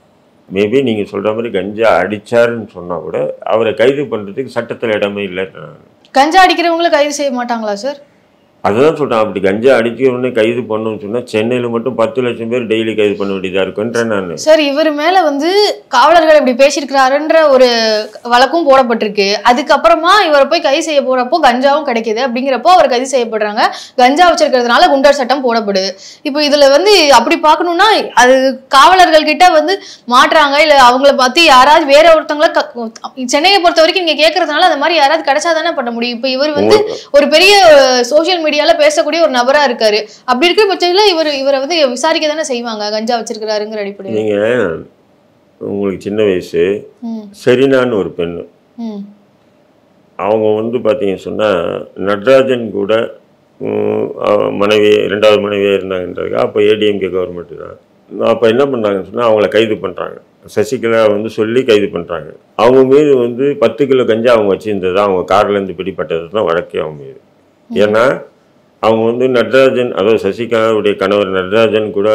மேபி நீங்கள் சொல்கிற மாதிரி கஞ்சா அடிச்சாருன்னு சொன்னால் கூட அவரை கைது பண்ணுறதுக்கு சட்டத்தில் இடமே இல்லைன்னு நான் கஞ்சா அடிக்கிறவங்களை கைது செய்ய மாட்டாங்களா சார் அதுதான் சொல்கிறேன் அப்படி கஞ்சா அடிக்கிறவனே கைது பண்ணணும்னு சொன்னால் சென்னையில் மட்டும் பத்து லட்சம் பேர் டெய்லி கைது பண்ண வேண்டியதாக இருக்குன்றேன் நான் சார் இவர் மேல வந்து காவலர்கள் இப்படி பேசியிருக்கிறாருன்ற ஒரு வழக்கும் போடப்பட்டிருக்கு அதுக்கப்புறமா இவரை போய் கைது செய்ய போறப்போ கஞ்சாவும் கிடைக்குது அப்படிங்கிறப்போ அவர் கைது செய்யப்படுறாங்க கஞ்சா வச்சிருக்கிறதுனால குண்டர் சட்டம் போடப்படுது இப்போ இதுல வந்து அப்படி பார்க்கணும்னா அது காவலர்கள் கிட்ட வந்து மாட்டுறாங்க இல்ல அவங்கள பத்தி யாராவது வேற ஒருத்தவங்கள க- சென்னையை பொறுத்த வரைக்கும் நீங்க கேட்கறதுனால அந்த மாதிரி யாராவது கிடைச்சா தானே பண்ண முடியும் இப்போ இவர் வந்து ஒரு பெரிய சோஷியல் மீடியால பேசக்கூடிய ஒரு நபரா இருக்காரு அப்படி இருக்கிற பட்சத்துல இவர் இவரை வந்து விசாரிக்க தானே செய்வாங்க கஞ்சா வச்சிருக்கிறாருங்கிற அடிப்படையில் நீங்கள் உங்களுக்கு சின்ன வயசு ம் செரினான்னு ஒரு பெண் ம் அவங்க வந்து பார்த்தீங்கன்னு சொன்னால் நடராஜன் கூட ம், அவ மனைவி ரெண்டாவது மனைவியாக இருந்தாங்கன்றதுக்கு அப்போ ஏடிஎம்கே கவர்மெண்ட்டு தான் அப்போ என்ன பண்ணாங்கன்னு சொன்னால் அவங்கள கைது பண்ணுறாங்க சசிகலா வந்து சொல்லி கைது பண்ணுறாங்க அவங்க மீது வந்து பத்து கிலோ கஞ்சா அவங்க வச்சுருந்தது அவங்க கார்லேருந்து பிடிப்பட்டது தான் வழக்கே அவங்க மீது ஏன்னா அவங்க வந்து நடராஜன் அதாவது சசிகலாவுடைய கணவர் நடராஜன் கூட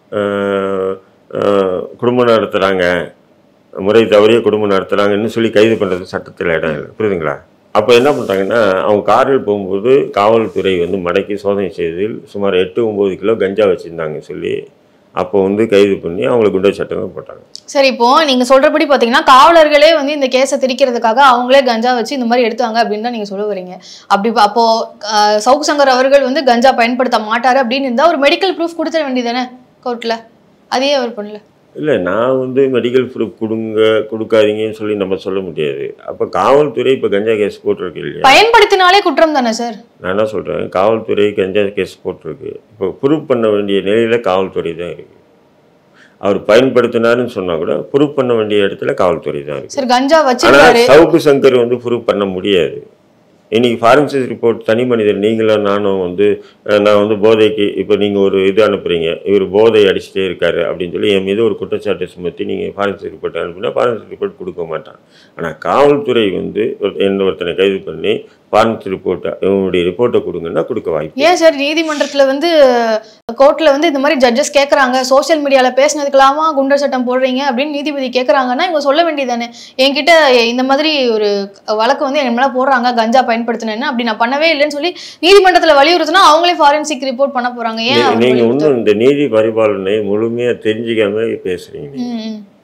ஆஹ், ஆஹ், குடும்பம் நடத்துகிறாங்க முறை தவறிய குடும்பம் நடத்துகிறாங்கன்னு சொல்லி கைது பண்ணுறது சட்டத்தில் இடம் இல்லை புரியுதுங்களா அப்போ என்ன பண்ணுறாங்கன்னா அவங்க காரில் போகும்போது காவல்துறை வந்து மடக்கி சோதனை செய்ததில் சுமார் எட்டு ஒம்பது கிலோ கஞ்சா வச்சுருந்தாங்க சொல்லி அப்போ வந்து கைது பண்ணி அவங்களை குண்டர் சட்டமே போட்டாங்க சரி இப்போ நீங்க சொல்றபடி பாத்தீங்கன்னா காவலர்களே வந்து இந்த கேஸை திரிக்கிறதுக்காக அவங்களே கஞ்சா வச்சு இந்த மாதிரி எடுத்தாங்க அப்படின்னு தான் நீங்க சொல்ல வரீங்க அப்படி பா- அப்போ அஹ், சவுக் சங்கர் அவர்கள் வந்து கஞ்சா பயன்படுத்த மாட்டாரு அப்படின்னு இருந்தா ஒரு மெடிக்கல் ப்ரூஃப் கொடுத்துட வேண்டியதானே கோர்ட்ல அதையே அவர் பண்ணல இல்லை நான் வந்து மெடிக்கல் ப்ரூஃப் கொடுங்க கொடுக்காதீங்கன்னு சொல்லி நம்ம சொல்ல முடியாது அப்போ காவல்துறை இப்போ கஞ்சா கேஸ் போட்டிருக்கு இல்லையா பயன்படுத்தினாலே குற்றம் தானே சார் நான் என்ன சொல்கிறேன் காவல்துறை கஞ்சா கேஸ் போட்டிருக்கு இப்போ ப்ரூஃப் பண்ண வேண்டிய நிலையில் காவல்துறை தான் இருக்குது அவர் பயன்படுத்தினாருன்னு சொன்னால் கூட ப்ரூஃப் பண்ண வேண்டிய இடத்துல காவல்துறை தான் இருக்குது சார் கஞ்சா ஆனால் வச்சிருக்காரு சவுக்கு சங்கர் வந்து ப்ரூவ் பண்ண முடியாது இன்னைக்கு ஃபாரன்சிக் ரிப்போர்ட் தனி மனிதர் நீங்களும் நானும் வந்து அஹ், நான் வந்து போதைக்கு இப்போ நீங்கள் ஒரு இது அனுப்புறீங்க இவர் போதை அடிச்சுட்டே இருக்காரு அப்படின்னு சொல்லி என் மீது ஒரு குற்றச்சாட்டை சுமத்தி நீங்கள் ஃபாரன்சிக் ரிப்போர்ட் அனுப்புனா ஃபாரன்சிக் ரிப்போர்ட் கொடுக்க மாட்டான் ஆனால் காவல்துறை வந்து ஒரு- என்ன ஒருத்தனை கைது பண்ணி ஃபாரன்சிக் ரிப்போர்ட்டை இவனுடைய ரிப்போர்ட்டை கொடுங்கன்னா கொடுக்க வாய்ப்பு ஏன் சார் நீதிமன்றத்துல வந்து கோர்ட்ல வந்து இந்த மாதிரி ஜட்ஜஸ் கேக்குறாங்க சோஷியல் மீடியால பேசினதுக்கெல்லாமா குண்டர் சட்டம் போடுறீங்க அப்படின்னு நீதிபதி கேக்குறாங்கன்னா இவங்க சொல்ல வேண்டியதானே என்கிட்ட இந்த மாதிரி ஒரு வழக்கு வந்து என் மேல போடுறாங்க கஞ்சா பயன்படுத்தினேன்னு அப்படி நான் பண்ணவே இல்லைன்னு சொல்லி நீதிமன்றத்துல வலியுறுத்தினா அவங்களே ஃபாரன்சிக் ரிப்போர்ட் பண்ண போறாங்க ஏன் நீ- அவங்க நீங்க வலியுறுத்த- இன்னும் இந்த நீதி பரிபாலனை முழுமையா தெரிஞ்சுக்காம பேசுறீங்க நீங்க. ம், ம்.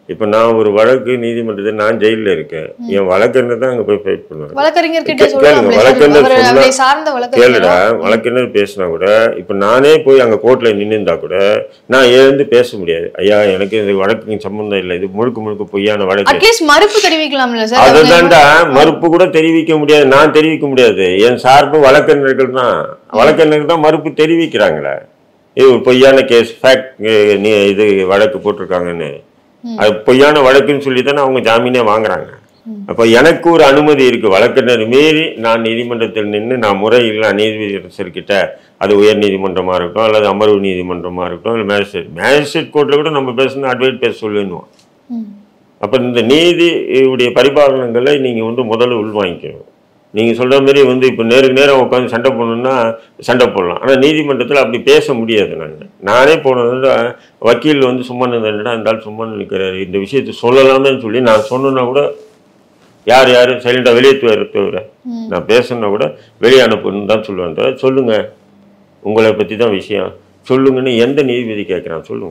இப்போ நான் ஒரு வழக்கு நீதிமன்றத்தில் நான் ஜெயிலில் இருக்கேன் என் வழக்கறிஞர் தான் அங்கே போய் ஃபைட் பண்ணுவேன் வழக்கறிஞர் கிட்ட கே- சொல்லலாம்ல கேளுங்க, சார் வழக்கறிஞர் அவர் சொன்னா- அவரை சார்ந்த கேளுடா வழக்கறிஞர் வழக்கறிஞர் பேசினா கூட இப்போ நானே போய் அங்கே கோர்ட்டில் நின்றுந்தா கூட நான் எழுந்து பேச முடியாது ஐயா எனக்கு இது வழக்குக்கு சம்மந்தம் இல்லை இது முழுக்க முழுக்க பொய்யான வழக்கு அட்லீஸ்ட் மறுப்பு தெரிவிக்கலாம்ல சார் அவர் அதுதான்டா மறுப்பு கூட தெரிவிக்க முடியாது நான் தெரிவிக்க முடியாது என் சார்பு வழக்கறிஞர்கள் தான் வழக்கறிஞர்கள் தான் மறுப்பு தெரிவிக்கிறாங்களே இது ஒரு பொய்யான கேஸ் ஃபேக்ட் நீ இது வழக்கு போட்டிருக்காங்கன்னு அது பொய்யான வழக்குன்னு சொல்லி தானே அவங்க ஜாமீனே வாங்குறாங்க அப்போ எனக்கு ஒரு அனுமதி இருக்கு வழக்கறிஞர் மீறி நான் நீதிமன்றத்தில் நின்று நான் முறையில் நீதிபதிக்கிட்ட அது உயர் நீதிமன்றமா இருக்கட்டும் அல்லது அமர்வு நீதிமன்றமா இருக்கட்டும் இல்லை மேஜிஸ்ட்ரேட் மேஜிஸ்ட்ரேட் கோர்ட்டில் கூட நம்ம பேசணும் அட்வைட் பேச சொல்லிடணும் ம். அப்போ இந்த நீதி உடைய பரிபாலனங்களை நீங்கள் வந்து முதல்ல உள்வாங்கிக்கணும் நீங்கள் சொல்கிற மாதிரி வந்து இப்போ நேருக்கு நேரம் உட்காந்து சண்டை போடணுன்னா சண்டை போடலாம் ஆனால் நீதிமன்றத்தில் அப்படி பேச முடியாது நாங்கள் நானே போனதுல வக்கீல் வந்து சும்மா நின்றா இருந்தாலும் சும்மா நிற்கிறாரு இந்த விஷயத்தை சொல்லலாமேன்னு சொல்லி நான் சொன்னேன்னா கூட யார் யார் சைலண்டாக வெளியே தவிர தவிர நான் பேசணுன்னா கூட வெளியே அனுப்பணும்னு தான் சொல்லுவேன் தவிர சொல்லுங்க உங்களை பற்றி தான் விஷயம் சொல்லுங்கன்னு எந்த நீதிபதி கேட்குறான் சொல்லுங்க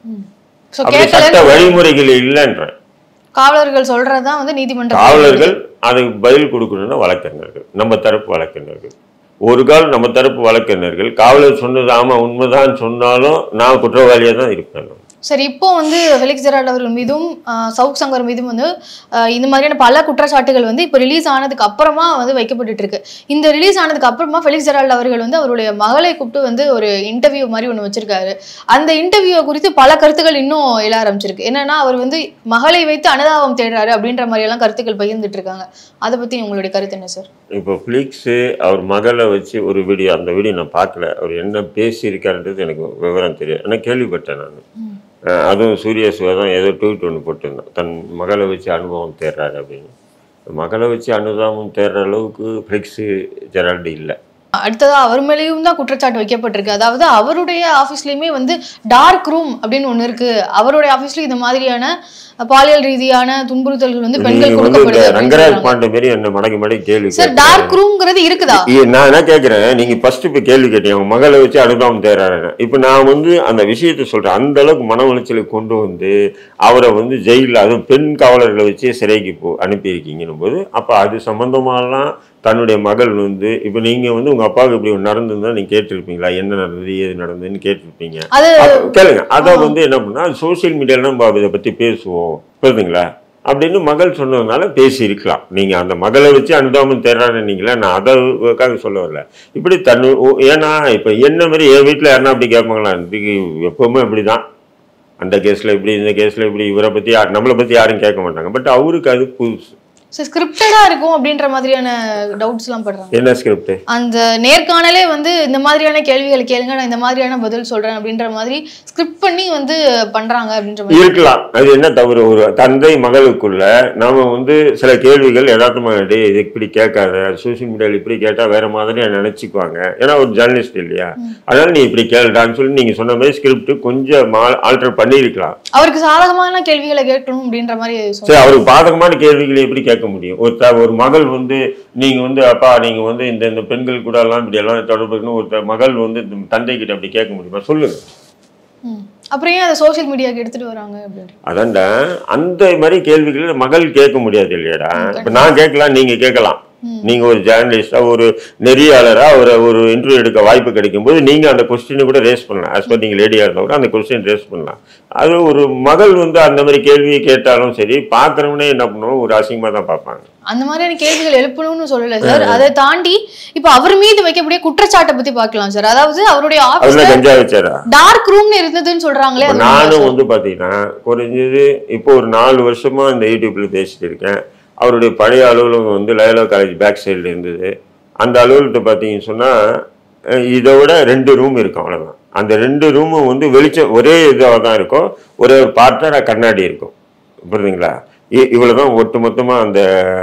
ஸோ அப்படி சட்ட கேட்கல வழிமுறைகள் இல்லைன்றேன் காவலர்கள் சொல்றதுதான் வந்து நீதிமன்றம் காவலர்கள் அதுக்கு பதில் கொடுக்கணும்னா வழக்கறிஞர்கள் நம்ம தரப்பு வழக்கறிஞர்கள் ஒரு கால் நம்ம தரப்பு வழக்கறிஞர்கள் காவலர் சொன்னது ஆமா உண்மைதான் சொன்னாலும் நான் குற்றவாளியாக தான் இருப்பேன் நான். சரி இப்போ வந்து ஃபெலிக்ஸ் ஜெரால்ட் அவர்கள் மீதும் ஆஹ், சவுக் சங்கர் மீதும் வந்து ஆஹ், இந்த மாதிரியான பல குற்றச்சாட்டுகள் வந்து இப்போ ரிலீஸ் ஆனதுக்கு அப்புறமா வந்து வைக்கப்பட்டுட்டு இருக்கு இந்த ரிலீஸ் ஆனதுக்கு அப்புறமா ஃபெலிக்ஸ் ஜெரால்ட் அவர்கள் வந்து அவருடைய மகளை கூப்பிட்டு வந்து ஒரு இன்டர்வியூ மாதிரி ஒன்று வச்சிருக்காரு அந்த இன்டர்வியூவை குறித்து பல கருத்துக்கள் இன்னும் எழ ஆரம்பிச்சிருக்கு என்னன்னா அவர் வந்து மகளை வைத்து அனுதாபம் தேடுறாரு அப்படின்ற மாதிரி எல்லாம் கருத்துக்கள் பகிர்ந்துட்டு இருக்காங்க அதை பத்தி உங்களுடைய கருத்து என்ன சார் இப்போ ஃபிளிக்ஸு அவர் மகளை வச்சு ஒரு வீடியோ அந்த வீடியோ நான் பார்க்கல அவர் என்ன பேசியிருக்காருன்றது எனக்கு விவரம் தெரியும் ஆனால் கேள்விப்பட்டேன் நான் அஹ் அதுவும் சூரிய சிவா தான் ஏதோ ட்வீட் ஒன்று போட்டிருந்தேன் தன் மகளை வச்சு அனுபவம் தேடுறாரு அப்படின்னு மகளை வச்சு அனுதாபம் தேடுற அளவுக்கு ஃபிளிக்ஸு ஜெரால்டு இல்லை அடுத்ததா அவர் மேலேயும் தான் குற்றச்சாட்டு வைக்கப்பட்டிருக்கு அதாவது அவருடைய ஆபீஸ்லயுமே வந்து டார்க் ரூம் அப்படின்னு ஒண்ணு இருக்கு அவருடைய ஆபீஸ்ல இந்த மாதிரியான பாலியல் ரீதியான துன்புறுத்தல்கள் வந்து பெண்கள் நீங்க வந்து இந்த கொடுக்கப்படுது அப்படின்னு ரங்கராஜ் சொல்றாங்க. பாண்டே மாரி என்ன மடக்கி மடக்கி கேள்வி சார் கேட்கறீங்க. டார்க் ரூம்ங்கிறது இருக்குதா இ- நான் என்ன கேட்குறேன் நீங்க ஃபர்ஸ்ட் இப்போ கேள்வி கேட்டீங்க உங்க மகளை வச்சு அனுதாபம் தேர்றாரு இப்போ நான் வந்து அந்த விஷயத்தை சொல்றேன் அந்த அளவுக்கு மன உளைச்சலுக்கு கொண்டு வந்து அவரை வந்து ஜெயிலில் அதுவும் பெண் காவலர்களை வச்சு சிறைக்கு போ அனுப்பியிருக்கீங்கன்னும் போது அப்போ அது சம்பந்தமாலாம் தன்னுடைய மகள் வந்து இப்போ நீங்க வந்து உங்க அப்பாவுக்கு இப்படி ஒன்று நடந்திருந்தா நீங்க கேட்டிருப்பீங்களா என்ன நடந்தது ஏது நடந்ததுன்னு கேட்டிருப்பீங்க அது அப்ப கேளுங்க அதை வந்து என்ன பண்ணா சோஷியல் மீடியால நம்ம இதை பத்தி பேசுவோம் புரியுதுங்களா அப்படின்னு மகள் சொன்னதுனால பேசியிருக்கலாம் நீங்க அந்த மகளை வச்சு அனுதாபம் தேடுறாருன்னீங்களா நான் அதற்காக சொல்ல வரல இப்படி தன்னு ஓ- ஏன்னா இப்ப என்ன மாதிரி என் வீட்டுல யாருன்னா அப்படி கேட்பாங்களா இதுக்கு எப்பவுமே அப்படிதான் அந்த கேஸ்ல இப்படி இந்த கேஸ்ல இப்படி இவரை பத்தி யார் நம்மளை பத்தி யாரும் கேட்க மாட்டாங்க பட் அவருக்கு அது புதுசு சார் ஸ்கிரிப்டடா இருக்கும் அப்படின்ற மாதிரியான டவுட்ஸ் எல்லாம் படுறாங்க என்ன ஸ்கிரிப்ட் அந்த நேர்காணலே வந்து இந்த மாதிரியான கேள்விகளை கேளுங்க நான் இந்த மாதிரியான பதில் சொல்றேன் அப்படின்ற மாதிரி ஸ்கிரிப்ட் பண்ணி வந்து பண்றாங்க அப்படின்ற மாதிரி இருக்கலாம் அது என்ன தவறு ஒரு தந்தை மகளுக்குள்ள நாம வந்து சில கேள்விகள் யதார்த்தமா டேய் இது இப்படி கேட்காத சோசியல் மீடியாவில் இப்படி கேட்டா வேற மாதிரி நினைச்சுக்குவாங்க ஏன்னா ஒரு ஜேர்னலிஸ்ட் இல்லையா அதனால நீ இப்படி கேளுடான்னு சொல்லி நீங்க சொன்ன மாதிரி ஸ்கிரிப்ட் கொஞ்சம் ஆல்டர் பண்ணியிருக்கலாம் அவருக்கு சாதகமான கேள்விகளை கேட்கணும் அப்படின்ற மாதிரி சொல்றாங்க சரி அவருக்கு பாதகமான கேள்விகளை எப்படி கேட்க முடியும் ஒரு த- ஒரு மகள் வந்து நீங்க வந்து அப்பா நீங்க வந்து இந்த இந்த பெண்கள் கூட எல்லாம் இப்படி எல்லாம் தொடர்பு இருக்கணும் ஒரு த- மகள் வந்து இந்த தந்தை கிட்ட அப்படி கேட்க முடியுமா சொல்லுங்க ம். அப்புறம் ஏன் அதை சோஷியல் மீடியாக்கு எடுத்துட்டு வராங்க அப்படின்னு அதான்டா அந்த மாதிரி கேள்விகளை மகள் கேட்க முடியாது இல்லையாடா இப்ப நான் கேட்கலாம் நீங்க கேட்கலாம் நீங்க ஒரு ஜேர்னலிஸ்டா ஒரு நெறியாளரா ஒரு ஒரு இன்டர்வியூ எடுக்க வாய்ப்பு கிடைக்கும் போது நீங்க அந்த கொஸ்டினை கூட ரேஸ் பண்ணலாம் ஆஸ் பர் நீங்க லேடியா இருந்தா கூட அந்த கொஸ்டின் ரேஸ் பண்ணலாம் அது ஒரு மகள் வந்து அந்த மாதிரி கேள்வியை கேட்டாலும் சரி பாக்குறவனே என்ன பண்ணுவோம் ஒரு அசிங்கமா தான் பார்ப்பாங்க அந்த மாதிரியான கேள்விகள் எழுப்பணும்னு சொல்லல சார் அதை தாண்டி இப்ப அவர் மீது வைக்கக்கூடிய குற்றச்சாட்டை பத்தி பார்க்கலாம் சார் அதாவது அவருடைய அதுல ஆபீஸ்ல கஞ்சா வச்சாரா டார்க் ரூம்னு இருந்ததுன்னு சொல்றாங்களே இப்ப அது உண்மையா நானும் சார்? வந்து பாத்தீங்கன்னா குறைஞ்சது இப்போ ஒரு நாலு வருஷமா இந்த யூடியூப்ல பேசிட்டு இருக்கேன் அவருடைய பழைய அலுவலகம் வந்து லயலா காலேஜ் பேக் சைடில் இருந்தது அந்த அலுவலகத்தை பார்த்தீங்கன்னு சொன்னா அஹ் இதை விட ரெண்டு ரூம் இருக்கும் அவ்வளவுதான் அந்த ரெண்டு ரூமும் வந்து வெளிச்சம் ஒரே இதாக தான் இருக்கும் ஒரே ஒரு பார்ட்டாக கண்ணாடி இருக்கும் புரியுதுங்களா இ- இவ்வளவுதான் ஒட்டு மொத்தமா அந்த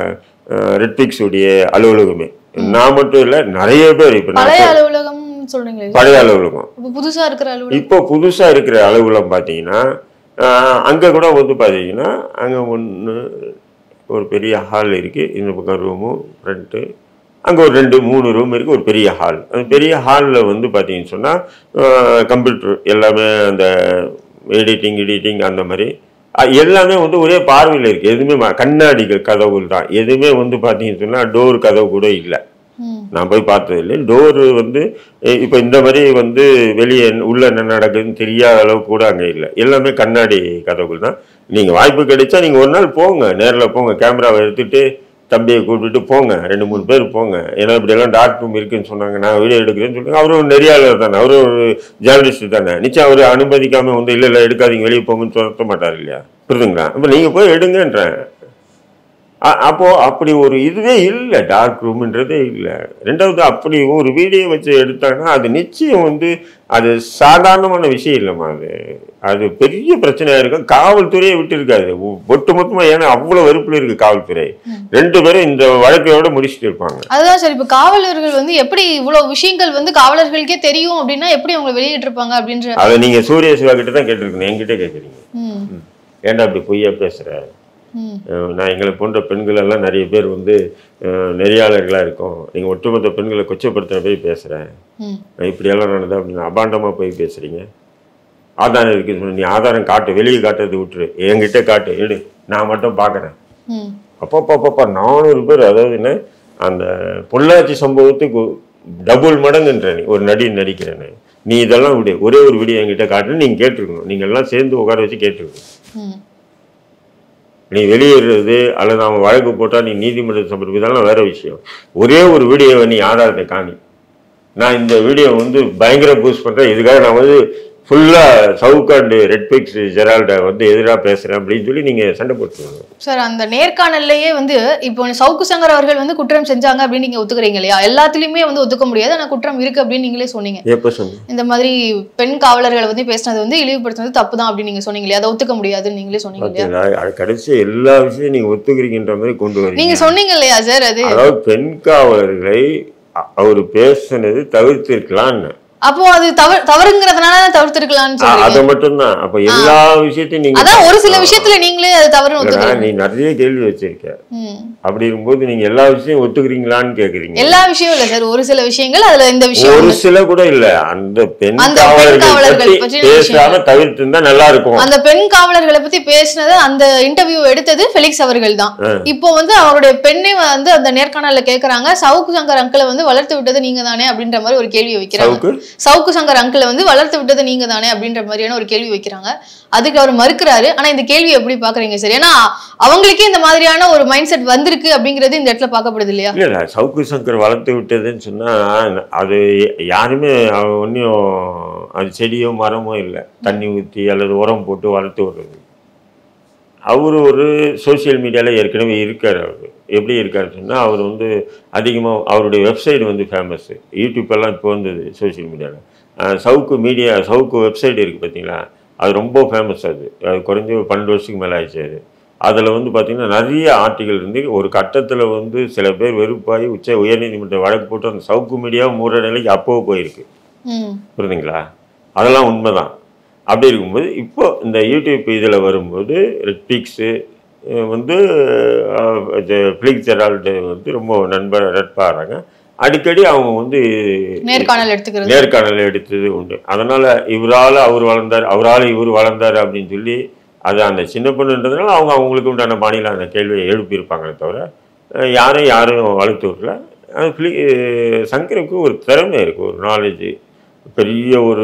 ரெட்பிக்ஸ் உடைய அலுவலகமே நான் மட்டும் இல்லை நிறைய பேர் இப்போ நான் பழைய அலுவலகம் சொல்றீங்களே சார் பழைய அலுவலகம் இப்ப புதுசா இருக்கிற அலுவலகம் இப்போ புதுசா இருக்கிற அலுவலகம் பார்த்தீங்கன்னா ஆஹ், அங்க கூட வந்து பார்த்தீங்கன்னா அங்க ஒன்று ஒரு பெரிய ஹால் இருக்கு இந்த பக்கம் ரூமு ஃப்ரண்ட்டு அங்கே ஒரு ரெண்டு மூணு ரூம் இருக்கு ஒரு பெரிய ஹால் அந்த பெரிய ஹாலில் வந்து பார்த்தீங்கன்னு சொன்னால் கம்ப்யூட்டர் எல்லாமே அந்த எடிட்டிங் எடிட்டிங் அந்த மாதிரி அஹ் எல்லாமே வந்து ஒரே பார்வையில் இருக்கு எதுவுமே ம- கண்ணாடி க- கதவுகள் தான் எதுவுமே வந்து பார்த்தீங்கன்னு சொன்னால் டோர் கதவு கூட இல்லை ம் நான் போய் பார்த்தது இல்லை டோரு வந்து இ- இப்போ இந்த மாதிரி வந்து வெளியே என்ன- உள்ள என்ன நடக்குதுன்னு தெரியாத அளவுக்கு கூட அங்கே இல்லை எல்லாமே கண்ணாடி கதவுகள் தான் நீங்கள் வாய்ப்பு கிடைச்சா நீங்கள் ஒரு நாள் போங்க நேரில் போங்க கேமராவை எடுத்துட்டு தம்பியை கூப்பிட்டுட்டு போங்க ரெண்டு மூணு பேர் போங்க ஏன்னா இப்படியெல்லாம் டார்க் ரூம் இருக்குன்னு சொன்னாங்க நான் வீடியோ எடுக்கிறேன்னு சொல்லுங்க அவரும் ஒரு நெறியாளர் தானே அவரும் ஒரு ஜேர்னலிஸ்ட் தானே நிச்சயம் அவர் அனுமதிக்காம வந்து இல்லை இல்லை எடுக்காதீங்க வெளியே போங்கன்னு சொல்ல மாட்டார் இல்லையா புரிதுங்களா இப்போ நீங்கள் போய் எடுங்கன்றேன் அ- அப்போ அப்படி ஒரு இதுவே இல்லை டார்க் ரூம்ன்றதே இல்லை ரெண்டாவது அப்படி ஒரு வீடியோ வச்சு எடுத்தாங்கன்னா அது நிச்சயம் வந்து அது சாதாரணமான விஷயம் இல்லைம்மா அது அது பெரிய பிரச்சனையா இருக்கும் காவல்துறையை விட்டு இருக்காது ஒ- ஒட்டு மொத்தமா ஏன்னா அவ்வளவு வெறுப்புல இருக்கு காவல்துறை ரெண்டு பேரும் இந்த வழக்கையோட முடிச்சுட்டு இருப்பாங்க அதுதான் சார் இப்ப காவலர்கள் வந்து எப்படி இவ்வளவு விஷயங்கள் வந்து காவலர்களுக்கே தெரியும் அப்படின்னா எப்படி அவங்க வெளியிட்டிருப்பாங்க அப்படின்ற அதை நீங்க சூரிய சிவா கிட்ட தான் கேட்டிருக்கணும் என்கிட்ட கேட்குறீங்க ம் ஏன்டா அப்படி பொய்யா பேசுற ம் அஹ் நான் எங்களை போன்ற பெண்கள் எல்லாம் நிறைய பேர் வந்து அஹ், நெறியாளர்களா இருக்கோம் நீங்க ஒட்டுமொத்த பெண்களை கொச்சப்படுத்த போய் பேசுறேன் ம் இப்படியெல்லாம் நடந்தா அப்படின்னு அபாண்டமாக போய் பேசுறீங்க ஆதாரம் இருக்குன்னு சொல்லி நீ ஆதாரம் காட்டு வெளியே காட்டுறது விட்டுரு என்கிட்ட காட்டு எடு நான் மட்டும் பார்க்குறேன் ம் அப்பப்பா அப்பப்பா நானூறு பேர் அதாவது என்ன அந்த பொள்ளாச்சி சம்பவத்துக்கு டபுள் மடங்குன்ற நீ ஒரு நடி நடிக்கிறேன்னு நீ இதெல்லாம் விடு ஒரே ஒரு வீடியோ என்கிட்ட காட்டுன்னு நீங்கள் கேட்டிருக்கணும் நீங்கள் எல்லாம் சேர்ந்து உட்கார வச்சு கேட்டிருக்கணும் ம் நீ வெளியேறது அல்லது அவன் வழக்கு போட்டால் நீ நீதிமன்றத்தை சமர்ப்பி இதெல்லாம் வேற விஷயம் ஒரே ஒரு வீடியோவை நீ ஆதாரத்தை காணி நான் இந்த வீடியோ வந்து பயங்கர பூஸ்ட் பண்ணுறேன் இதுக்காக நான் வந்து ஃபுல்லாக சவுக் அண்டு ரெட் பிக்ஸ் ஜெரால்டை வந்து எதிராக பேசுகிறேன் அப்படின்னு சொல்லி நீங்கள் சண்டை போட்டுருங்க சார் அந்த நேர்காணல்லையே வந்து இப்போ சவுக்கு சங்கர் அவர்கள் வந்து குற்றம் செஞ்சாங்க அப்படின்னு நீங்க ஒத்துக்கிறீங்க இல்லையா எல்லாத்துலயுமே வந்து ஒத்துக்க முடியாது ஆனா குற்றம் இருக்கு அப்படின்னு நீங்களே சொன்னீங்க எப்போ சொன்னேன் இந்த மாதிரி பெண் காவலர்களை வந்து பேசினது வந்து இழிவுபடுத்துனது தப்பு தான் அப்படின்னு நீங்க சொன்னீங்க இல்லையா அதை ஒத்துக்க முடியாதுன்னு நீங்களே சொன்னீங்க இல்லையா பார்த்தீங்களா அது கடைசி எல்லா விஷயம் நீங்கள் ஒத்துக்கிறீங்கன்ற மாதிரி கொண்டு வரீங்க நீங்க சொன்னீங்க இல்லையா சார் அது அதாவது பெண் காவலர்களை அ- அவர் பேசுனது தவிர்த்திருக்கலான்னு அப்போ அது தவறு தவறுங்கிறதுனால தான் தவிர்த்திருக்கலாம்னு அ- சொல்றீங்க அதை மட்டும்தான் அப்போ எல்லா விஷயத்தையும் நீங்கள் அதான் ஒரு சில விஷயத்துல நீங்களே அது தவறுன்னு ஒத்துக்கிறீங்க நீ நிறைய கேள்வி வச்சிருக்க ம். அப்படி இருக்கும்போது நீங்க எல்லா விஷயம் ஒத்துக்கிறீங்களான்னு கேக்குறீங்க எல்லா விஷயம் இல்ல சார் ஒரு சில விஷயங்கள் அதுல இந்த விஷயம் ஒரு ஒண்ணு. சில கூட இல்ல அந்த பெண் அந்த பெண் காவலர்கள் காவலர்கள் பத்தி பற்றின பேசாம தவிர்த்து இருந்தா நல்லா இருக்கும் அந்த பெண் காவலர்களை பத்தி பேசினது அந்த இன்டர்வியூ எடுத்தது ஃபெலிக்ஸ் அவர்கள் தான் இப்போ வந்து அவருடைய பெண்ணை வந்து அந்த நேர்காணல்ல கேக்குறாங்க சவுக்கு சங்கர் அங்கிளை வந்து வளர்த்து விட்டது நீங்க தானே அப்படின்ற மாதிரி ஒரு கேள்வி வைக்கிறாங்க சவுக்கு சவுக்கு சங்கர் அங்கிளை வந்து வளர்த்து விட்டது நீங்க தானே அப்படின்ற மாதிரியான ஒரு கேள்வி வைக்கிறாங்க அதுக்கு அவர் மறுக்கிறாரு ஆனா இந்த கேள்வி எப்படி பாக்குறீங்க சார் ஏன்னா அவங்களுக்கே இந்த மாதிரியான ஒரு மைண்ட் செட் வந்திருக்கு அப்படிங்கிறது இந்த இடத்துல பார்க்கப்படுது இல்லையா இல்ல இல்ல சவுக்கு சங்கர் வளர்த்து விட்டதுன்னு சொன்னா அது யாருமே ஒன்றும் அது செடியோ மரமோ இல்லை தண்ணி ஊற்றி அல்லது உரம் போட்டு வளர்த்து விடுறது அவர் ஒரு சோஷியல் மீடியாவில் ஏற்கனவே இருக்கார் அவர் எப்படி இருக்காருன்னு சொன்னால் அவர் வந்து அதிகமாக அவருடைய வெப்சைட் வந்து ஃபேமஸ்ஸு யூடியூப் எல்லாம் இப்போ வந்தது சோஷியல் மீடியாவில் சவுக்கு மீடியா சவுக்கு வெப்சைட் இருக்குது பார்த்தீங்களா அது ரொம்ப ஃபேமஸ் அது அது குறைஞ்ச ஒரு பன்னெண்டு வருஷத்துக்கு மேலே ஆயிடுச்சு அது அதில் வந்து பார்த்திங்கன்னா நிறைய ஆர்டிகல் இருந்து ஒரு கட்டத்தில் வந்து சில பேர் வெறுப்பாகி உச்ச உயர்நீதிமன்ற வழக்கு போட்டு அந்த சவுக்கு மீடியா மூற நிலைக்கு அப்போவே போயிருக்கு ம் புரியுதுங்களா அதெல்லாம் உண்மைதான் அப்படி இருக்கும்போது இப்போ இந்த யூடியூப் இதில் வரும்போது ரெட்பிக்ஸு வந்து ஃபிளிக் ஜெரால்டு வந்து ரொம்ப நண்பர் நட்பாகிறாங்க அடிக்கடி அவங்க வந்து நேர்காணல் எடுத்துக்கிறது நேர்காணல் எடுத்தது உண்டு அதனால இவரால் அவர் வளர்ந்தார் அவரால் இவர் வளர்ந்தார் அப்படின்னு சொல்லி அது அந்த சின்ன பொண்ணுன்றதுனால அவங்க அவங்களுக்கு உண்டான பாணியில் அந்த கேள்வியை எழுப்பியிருப்பாங்களே தவிர அஹ் யாரும் யாரும் வளர்த்து விடல அது பிளி அஹ் சங்கருக்கு ஒரு திறமை இருக்குது ஒரு நாலேஜு பெரிய ஒரு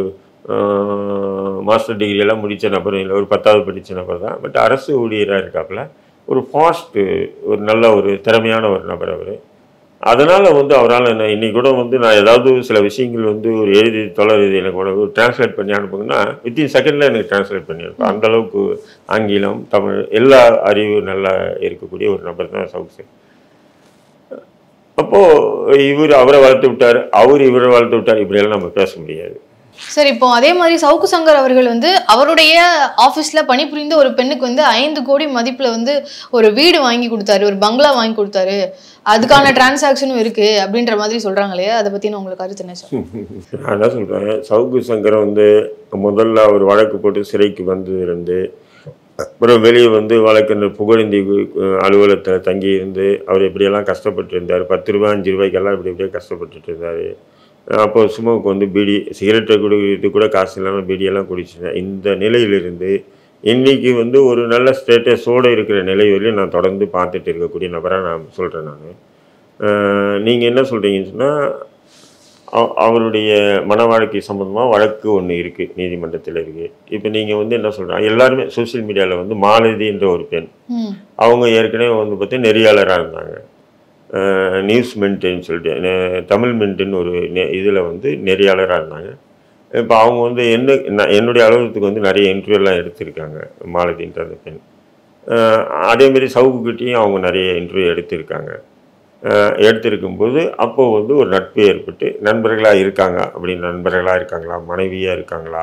மாஸ்டர் டிகிரி எல்லாம் முடித்த நபர் இல்லை ஒரு பத்தாவது படித்த நபர் தான் பட் அரசு ஊழியராக இருக்காப்புல ஒரு ஃபாஸ்ட்டு ஒரு நல்ல ஒரு திறமையான ஒரு நபர் அவர் அதனால் வந்து அவரால் என்ன இன்னைக்கு கூட வந்து நான் ஏதாவது சில விஷயங்கள் வந்து ஒரு எழுதி தொலை எழுதி எனக்கு கூட ஒரு டிரான்ஸ்லேட் பண்ணி அனுப்புங்கன்னா வித்தின் செகண்டில் எனக்கு டிரான்ஸ்லேட் பண்ணி அனுப்பும் அந்த அளவுக்கு ஆங்கிலம் தமிழ் எல்லா அறிவு நல்லா இருக்கக்கூடிய ஒரு நபர் தான் சவுக் அப்போது இவர் அவரை வளர்த்து விட்டார் அவர் இவரை வளர்த்து விட்டார் இப்படியெல்லாம் நம்ம பேச முடியாது சரி இப்போ அதே மாதிரி சவுக்கு சங்கர் அவர்கள் வந்து அவருடைய ஆபீஸ்ல பணிபுரிந்த ஒரு பெண்ணுக்கு வந்து ஐந்து கோடி மதிப்புல வந்து ஒரு வீடு வாங்கி கொடுத்தாரு ஒரு பங்களா வாங்கி கொடுத்தாரு அதுக்கான டிரான்சாக்ஷனும் இருக்கு அப்படின்ற மாதிரி சொல்றாங்க இல்லையா அதை பத்தின உங்களுக்கு கருத்து என்ன சார் நான் என்ன சொல்கிறேன் சவுக்கு சங்கர் வந்து முதல்ல அவர் வழக்கு போட்டு சிறைக்கு வந்ததுலேருந்து அப்புறம் வெளியே வந்து வழக்கு புகழேந்தி அலுவலகத்தில் தங்கி இருந்து அவர் எப்படியெல்லாம் கஷ்டப்பட்டு இருந்தார் பத்து ரூபாய் அஞ்சு ரூபாய்க்கெல்லாம் இப்படி இப்படியே கஷ்டப்பட்டுட்டு இருந்தார் அப்போ சுமோக்கு வந்து பீடி சிகரெட்டை குடிக்கிறது கூட காசு இல்லாமல் பீடியெல்லாம் குடிச்சிருந்தேன் இந்த நிலையிலிருந்து இன்னைக்கு வந்து ஒரு நல்ல ஸ்டேட்டஸோடு இருக்கிற நிலை வரையும் நான் தொடர்ந்து பார்த்துட்டு இருக்கக்கூடிய நபராக நான் சொல்கிறேன் நான் நீங்கள் என்ன சொல்கிறீங்கன்னு சொன்னால் அவருடைய மன வாழ்க்கை சம்மந்தமாக வழக்கு ஒன்று இருக்குது நீதிமன்றத்தில் இருக்குது இப்போ நீங்கள் வந்து என்ன சொல்கிறாங்க எல்லாருமே சோஷியல் மீடியாவில் வந்து மாலதி என்ற ஒரு பெண் ம் அவங்க ஏற்கனவே வந்து பார்த்தீங்கன்னா நெறியாளராக இருந்தாங்க அஹ் நியூஸ் மின்ட்டுன்னு சொல்லிட்டு நெ- தமிழ் மின்ட்டுன்னு ஒரு இதில் வந்து நெறியாளராக இருந்தாங்க இப்போ அவங்க வந்து என்ன நான் என்னுடைய அலுவலகத்துக்கு வந்து நிறைய இன்டர்வியூலாம் எடுத்திருக்காங்க மாலதின்ற அந்த பெண் அஹ் அதேமாரி சவுக்குக்கிட்டேயும் அவங்க நிறைய இன்டர்வியூ எடுத்திருக்காங்க அஹ் எடுத்திருக்கும்போது அப்போது வந்து ஒரு நட்பு ஏற்பட்டு நண்பர்களாக இருக்காங்க அப்படின்னு நண்பர்களாக இருக்காங்களா மனைவியாக இருக்காங்களா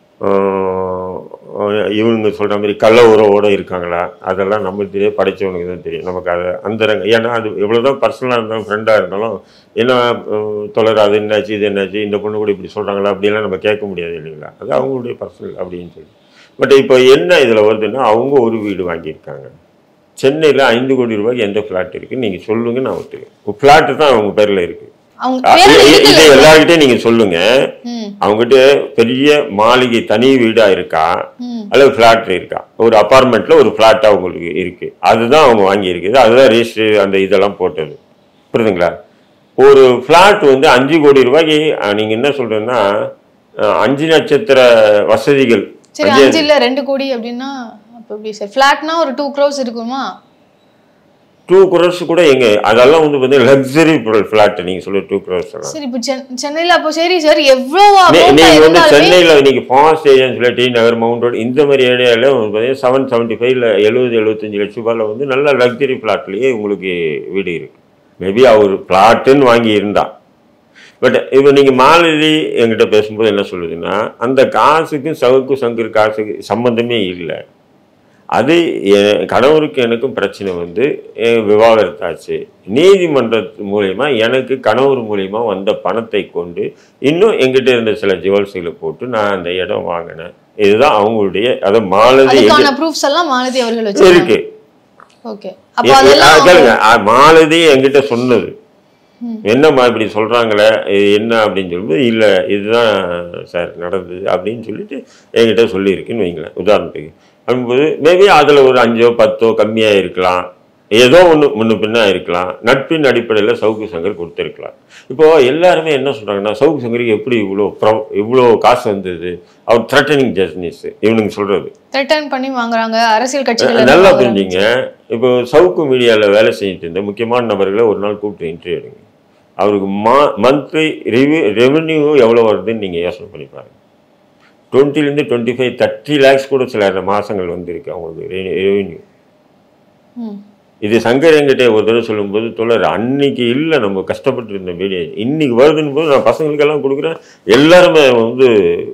ஆஹ் இவங்க சொல்கிற மாதிரி கள்ள உறவோடு இருக்காங்களா அதெல்லாம் நமக்கு தெரியும் படித்தவனுக்கு தான் தெரியும் நமக்கு அது அந்த ஏன்னா அது எவ்வளோ தான் பர்சனலாக இருந்தாலும் ஃப்ரெண்டாக இருந்தாலும் என்ன ஆஹ் தொடர் அது என்னாச்சு இது என்னாச்சு இந்த பொண்ணு கூட இப்படி சொல்கிறாங்களா அப்படிலாம் நம்ம கேட்க முடியாது இல்லைங்களா அது அவங்களுடைய பர்சனல் அப்படின்னு சொல்லி பட் இப்போ என்ன இதில் வருதுன்னா அவங்க ஒரு வீடு வாங்கியிருக்காங்க சென்னையில் ஐந்து கோடி ரூபாய்க்கு எந்த ஃப்ளாட் இருக்குது நீங்கள் சொல்லுங்க நான் ஒத்துக்கிறேன் ஃப்ளாட்டு தான் அவங்க பேரில் இருக்குது அவங்க பேர்ல இது இருக்குல்ல எல்லார்கிட்டையும் நீங்கள் சொல்லுங்கள் ம் அவங்ககிட்ட பெரிய மாளிகை தனி வீடா இருக்கா ம் அல்லது ஃப்ளாட் இருக்கா ஒரு அப்பார்ட்மெண்ட்ல ஒரு ஃப்ளாட் அவங்களுக்கு இருக்கு அதுதான் அவங்க வாங்கி இருக்குது அதுதான் ரெஜிஸ்டர் அந்த இதெல்லாம் போட்டது புரியுதுங்களா ஒரு ஃப்ளாட் வந்து அஞ்சு கோடி ரூபாய்க்கு அஹ், நீங்க என்ன சொல்றேன்னா அஹ், அஞ்சு நட்சத்திர வசதிகள் சரி அஞ்சு இல்ல ரெண்டு கோடி அப்படின்னா அப்போ எப்படி சார் ஃபிளாட்னா ஒரு டூ க்ரோஸ் இருக்குமா டூ குரோர்ஸ் கூட எங்க அதெல்லாம் வந்து பார்த்தீங்கன்னா லக்ஸரி ஃப்ளாட் நீங்க சொல்ல டூ குரோர்ஸ் எல்லாம் சரி இப்போ சென் சென்னையில அப்போ சரி சார் எவ்வளவு நீ- amount நீங்க வந்து இருந்தாலுமே சென்னையில் இன்னைக்கு ஃபாஸ்ட் ஏரியான்னு சொல்லி டி நகர் மவுண்ட் ரோடு இந்த மாதிரி ஏரியாவில் வந்து பார்த்தீங்கன்னா செவன் செவன்ட்டி ஃபைவ்ல எழுபது எழுபத்தஞ்சு லட்ச ரூபாயில் வந்து நல்ல லக்ஸரி ஃப்ளாட்லேயே உங்களுக்கு வீடு இருக்கு மேபி அவர் பிளாட்டுன்னு வாங்கி இருந்தா பட் இப்போ நீங்கள் மாலதி என்கிட்ட பேசும்போது என்ன சொல்லுதுன்னா அந்த காசுக்கும் சவுக்கு சங்கர் காசுக்கு சம்மந்தமே இல்லை அது என் கணவருக்கு எனக்கும் பிரச்சனை வந்து என் விவாகரத்தாச்சு நீதிமன்றத்து மூலயமா எனக்கு கணவர் மூலயமா வந்த பணத்தை கொண்டு இன்னும் எங்கிட்ட இருந்த சில ஜுவல்ஸுகளை போட்டு நான் அந்த இடம் வாங்கினேன் இதுதான் அவங்களுடைய அதை மாலதி அதுக்கான ப்ரூஃப்ஸ் எல்லாம் மாலதி அவர்கள் வச்சிருக்காங்க இருக்கு ஓகே அப்போ எ- எ- அதெல்லாம் ஆ, கேளுங்க ஆ, மாலதி என்கிட்ட சொன்னது ம். என்னம்மா இப்படி சொல்றாங்களே இது என்ன அப்படின்னு சொல்லும்போது இல்லை இதுதான் சார் நடந்தது அப்படின்னு சொல்லிட்டு என்கிட்ட சொல்லியிருக்குன்னு வைங்களேன் உதாரணத்துக்கு அப்படிங்கும்போது மேபி அதில் ஒரு அஞ்சோ பத்தோ கம்மியாக இருக்கலாம் ஏதோ ஒன்று முன்ன பின்ன இருக்கலாம் நட்பின் அடிப்படையில் சவுக்கு சங்கர் கொடுத்துருக்கலாம் இப்போ எல்லாருமே என்ன சொல்றாங்கன்னா சவுக்கு சங்கருக்கு எப்படி இவ்வளோ ப்ரொ இவ்வளோ காசு வந்தது அவர் த்ரெட்டனிங் ஜஸ்டிஸ் இவனுங்க சொல்றது ரிட்டர்ன் பண்ணி வாங்குறாங்க அரசியல் கட்சிகள் எல்லாம் நல்லா வாங்குறாங்க. புரிஞ்சுங்க இப்போ சவுக்கு மீடியாவில் வேலை செஞ்சுட்டு இருந்த முக்கியமான நபர்களை ஒரு நாள் கூப்பிட்டு இன்டர்வியூ எடுங்க அவருக்கு மா மந்த்லி ரெவ்யூ ரெவென்யூ எவ்வளோ வருதுன்னு நீங்கள் யோசனை பண்ணி பாருங்க டுவெண்ட்டிலேருந்து டுவெண்ட்டி ஃபைவ் தேர்ட்டி லேக்ஸ் கூட சில மாதங்கள் வந்திருக்கு அவங்களுக்கு ரெவென்யூ ம். இது சங்கர் என்கிட்ட ஒரு தடவை சொல்லும்போது தொடர் அன்னைக்கு இல்லை நம்ம கஷ்டப்பட்டு இருந்த மீடியா இன்னைக்கு வருதுன்னு போது நான் பசங்களுக்கெல்லாம் கொடுக்குறேன் எல்லாருமே வந்து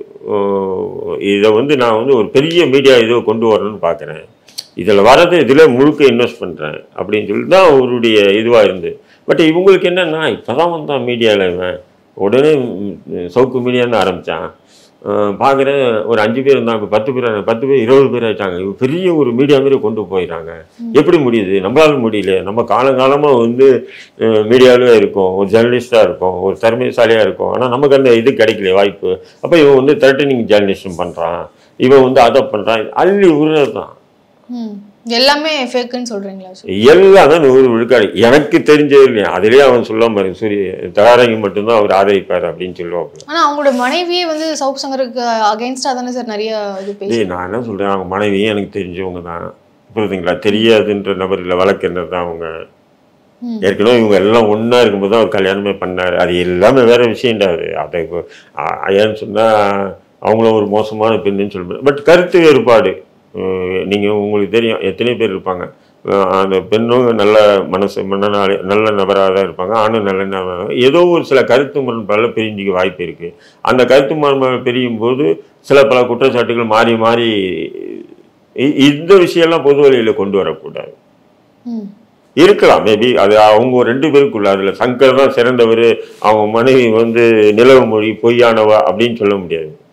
இதை வந்து நான் வந்து ஒரு பெரிய மீடியா இதோ கொண்டு வரணும்னு பார்க்குறேன் இதில் வரது இதில் முழுக்க இன்வெஸ்ட் பண்ணுறேன் அப்படின்னு சொல்லி தான் அவருடைய இதுவாக இருந்து பட் இவங்களுக்கு என்னன்னா இப்போ தான் வந்தான் மீடியாவில் இவன் உடனே ம், சவுக்கு மீடியான்னு ஆரம்பித்தான் பார்க்குறேன் ஒரு அஞ்சு பேர் இருந்தாங்க இப்போ பத்து பேர் பத்து பேர் இருபது பேர் ஆயிட்டாங்க இவங்க பெரிய ஒரு மீடியா மாரி கொண்டு போயிடுறாங்க எப்படி முடியுது நம்மளால முடியல நம்ம காலங்காலமாக வந்து மீடியாவில் இருக்கோம் ஒரு ஜேர்னலிஸ்டாக இருக்கோம் ஒரு திறமைசாலியாக இருக்கும் ஆனால் நமக்கு அந்த இது கிடைக்கல வாய்ப்பு அப்போ இவன் வந்து த்ரெட்டனிங் ஜேர்னலிஸ்டும் பண்ணுறான் இவன் வந்து அதை பண்ணுறான் அள்ளி உருறது தான் ம். எல்லாமே ஃபேக்குன்னு சொல்றீங்களா சார் எல்லாமே நூறு விழுக்காடு எனக்கு தெரிஞ்சது இல்லையா அதிலே அவன் சொல்லாம பாருங்க சூரிய தகாரங்கி மட்டும்தான் அவர் ஆதரிப்பார் அப்படின்னு சொல்லுவாப்புல ஆனா அவங்களோட மனைவியே வந்து சவுக் சங்கருக்கு அகைன்ஸ்டா தானே சார் நிறைய இது பேசி டேய் நான் என்ன சொல்றேன் அவங்க மனைவியும் எனக்கு தெரிஞ்சவங்க தான் புரியுதுங்களா தெரியாதுன்ற நபர் இல்லை வழக்கறிஞர் தான் அவங்க ம். ஏற்கனவே இவங்க எல்லாம் ஒன்றா இருக்கும்போது தான் அவர் கல்யாணமே பண்ணார் அது எல்லாமே வேற விஷயம்டா அது அதை இப்போ, ஆ- ஏன்னு சொன்னால் அவங்களும் ஒரு மோசமான பெண்ணுன்னு சொல்ல பட் கருத்து வேறுபாடு நீங்கள் உங்களுக்கு தெரியும் எத்தனை பேர் இருப்பாங்க அஹ் அந்த பெண்ணும் நல்ல மனசு மனநாளி நல்ல நபராக தான் இருப்பாங்க ஆணும் நல்ல நபராக ஏதோ ஒரு சில கருத்து முரண்பாடில் பிரிஞ்சிக்க வாய்ப்பு இருக்குது அந்த கருத்து முரண்பாடு பிரியும் போது சில பல குற்றச்சாட்டுகள் மாறி மாறி இ- இந்த விஷயம்லாம் பொது வழியில் கொண்டு வரக்கூடாது ம். இருக்கலாம் மேபி அது அவங்க ரெண்டு பேருக்குள்ள அதுல சங்கர் தான் சிறந்தவர் அவங்க மனைவி வந்து நிலவு மொழி பொய்யானவா அப்படின்னு சொல்ல முடியாது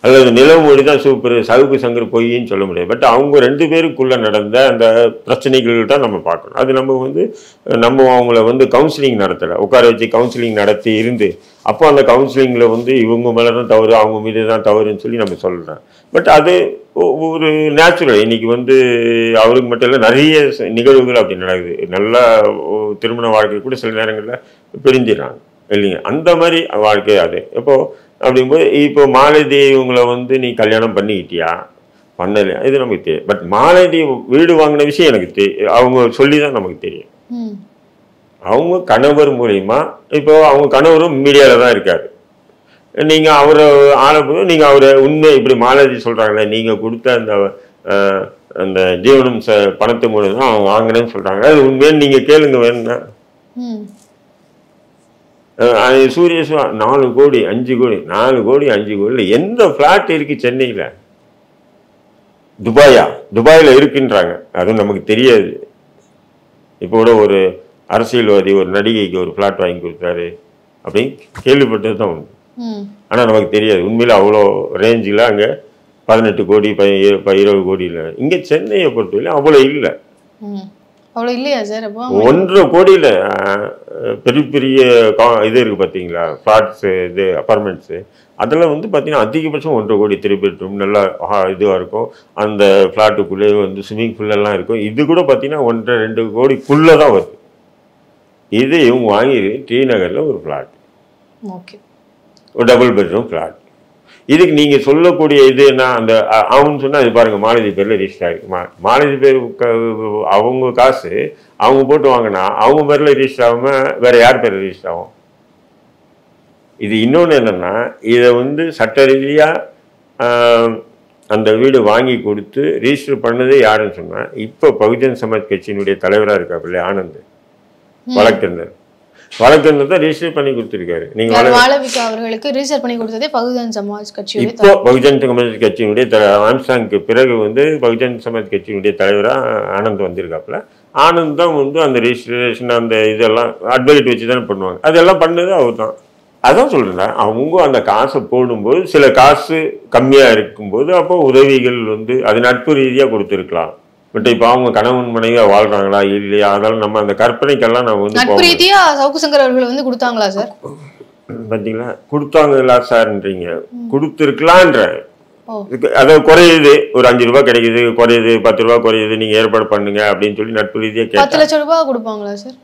அல்லது நிலவுமொழி தான் சூப்பர் சவுக்கு சங்கர் பொய்ன்னு சொல்ல முடியாது பட் அவங்க ரெண்டு பேருக்குள்ள நடந்த அந்த பிரச்சனைகள் தான் நம்ம பார்க்கணும் அது நம்ம வந்து நம்ம அவங்கள வந்து கவுன்சிலிங் நடத்தலை உட்கார வச்சு கவுன்சிலிங் நடத்தி இருந்து அப்போ அந்த கவுன்சிலிங்கில் வந்து இவங்க மேலே தான் தவறு அவங்க மீது தான் தவறுன்னு சொல்லி நம்ம சொல்லலாம் பட் அது ஒ- ஒரு நேச்சுரல் இன்னைக்கு வந்து அவருக்கு மட்டும் இல்லை நிறைய ச- நிகழ்வுகள் அப்படி நடக்குது நல்லா ஒ- திருமண வாழ்க்கை கூட சில நேரங்களில் பிரிஞ்சிடறாங்க இல்லைங்க அந்த மாதிரி வாழ்க்கை அது இப்போ அப்படிங்கும்போது இப்போ மாலதி இவங்களை வந்து நீ கல்யாணம் பண்ணிக்கிட்டியா பண்ணலையா இது நமக்கு தெரியும் பட் மாலதி வீடு வாங்கின விஷயம் எனக்கு தெரியும் அவங்க சொல்லி தான் நமக்கு தெரியும் ம் அவங்க கணவர் மூலியமா இப்போ அவங்க கணவரும் மீடியாவில் தான் இருக்காரு நீங்கள் அவரை ஆளப்போது நீங்கள் அவரை உண்மை இப்படி மாலதி சொல்கிறாங்களே நீங்கள் கொடுத்த அந்த அஹ், அந்த ஜீவனம் ச பணத்தை மூலம் தான் அவங்க வாங்கினேன்னு சொல்கிறாங்க அது உண்மைன்னு நீங்கள் கேளுங்க வேணும்னா ம் அஹ், அது சூரிய சிவா நாலு கோடி அஞ்சு கோடி நாலு கோடி அஞ்சு கோடி எந்த ஃப்ளாட் இருக்கு சென்னையில் துபாயா துபாயில் இருக்குன்றாங்க அதுவும் நமக்கு தெரியாது இப்போ கூட ஒரு அரசியல்வாதி ஒரு நடிகைக்கு ஒரு ஃப்ளாட் வாங்கி கொடுத்தாரு அப்படின்னு கேள்விப்பட்டது தான் உண்டு ம் ஆனால் நமக்கு தெரியாது உண்மையில் அவ்வளோ ரேஞ்சில் அங்கே பதினெட்டு கோடி ப ப- இருபது கோடி இல்லை இங்கே சென்னையை பொறுத்தவரையிலும் அவ்வளோ இல்லை ம் அவ்வளோ இல்லையா சார் அப்போ ஒன்றரை கோடியில் பெரிய பெரிய கா- இது இருக்குது பார்த்தீங்களா ஃப்ளாட்ஸு இது அப்பார்ட்மெண்ட்ஸு அதெல்லாம் வந்து பார்த்தீங்கன்னா அதிகபட்சம் ஒன்றரை கோடி த்ரீ பெட்ரூம் நல்லா இதுவாக இருக்கும் அந்த ஃப்ளாட்டுக்குள்ளே வந்து ஸ்விம்மிங் பூல்லெல்லாம் இருக்கும் இது கூட பார்த்தீங்கன்னா ஒன்றரை ரெண்டு கோடிக்குள்ளே தான் வருது இது இவங்க வாங்கி டி நகரில் ஒரு ஃப்ளாட் ஓகே ஒரு டபுள் பெட்ரூம் ஃப்ளாட் இதுக்கு நீங்கள் சொல்லக்கூடிய இது என்ன அந்த அ- அவன்னு சொன்னால் இது பாருங்கள் மாலதி பேரில் ரிஜிஸ்டர் ஆகிருக்கு மா மாலதி பேர் க- அவங்க காசு அவங்க போட்டு வாங்கினா அவங்க பேரில் ரிஜிஸ்டர் ஆகாமல் வேறு யார் பேரில் ரிஜிஸ்டர் ஆகும் இது இன்னொன்று என்னென்னா இதை வந்து சட்ட ரீதியாக அந்த வீடு வாங்கி கொடுத்து ரிஜிஸ்டர் பண்ணதே யாருன்னு சொன்னால் இப்போ பகுஜன் சமாஜ் கட்சியினுடைய தலைவராக இருக்காப்புல ஆனந்த் வழக்கறிஞர் வழக்கறிஞர் தான் ரிஜிஸ்டர் பண்ணி கொடுத்துருக்காரு நீங்கள் யார் மாளவிகா அவர்களுக்கு ரிஜிஸ்டர் பண்ணி கொடுத்ததே பகுஜன் சமாஜ் கட்சியுடைய இப்போ பகுஜன் சமாஜ் கட்சியினுடைய த ஆம்சாங்க்கு பிறகு வந்து பகுஜன் சமாஜ் கட்சியினுடைய தலைவராக ஆனந்த் வந்திருக்காப்புல ஆனந்த் தான் வந்து அந்த ரெஜிஸ்ட்ரேஷன் அந்த இதெல்லாம் அட்வொகேட் வச்சு தானே பண்ணுவாங்க அதெல்லாம் பண்ணது அவர் தான் அதான் சொல்கிறேன் அவங்க அந்த காசை போடும்போது சில காசு கம்மியாக இருக்கும்போது அப்போ உதவிகள் வந்து அது நட்பு ரீதியாக கொடுத்துருக்கலாம் பட் இப்போ அவங்க கணவன் மனைவியாக வாழ்கிறாங்களா இல்லையா அதெல்லாம் நம்ம அந்த கற்பனைக்கெல்லாம் நம்ம வந்து நட்பு போக ரீதியா சவுக்கு சங்கர் அவர்கள் வந்து கொடுத்தாங்களா சார் பார்த்தீங்களா கொடுத்தாங்களா சார்ன்றீங்க கொடுத்துருக்கலான்ற ஓ இதுக்கு- அது குறையுது ஒரு அஞ்சு ரூபாய் கிடைக்குது குறையுது பத்து ரூபாய் குறையுது நீங்க ஏற்பாடு பண்ணுங்க அப்படின்னு சொல்லி நட்பு ரீதியாக பத்து கேட்டா லட்சம் ரூபாய் கொடுப்பாங்களா சார்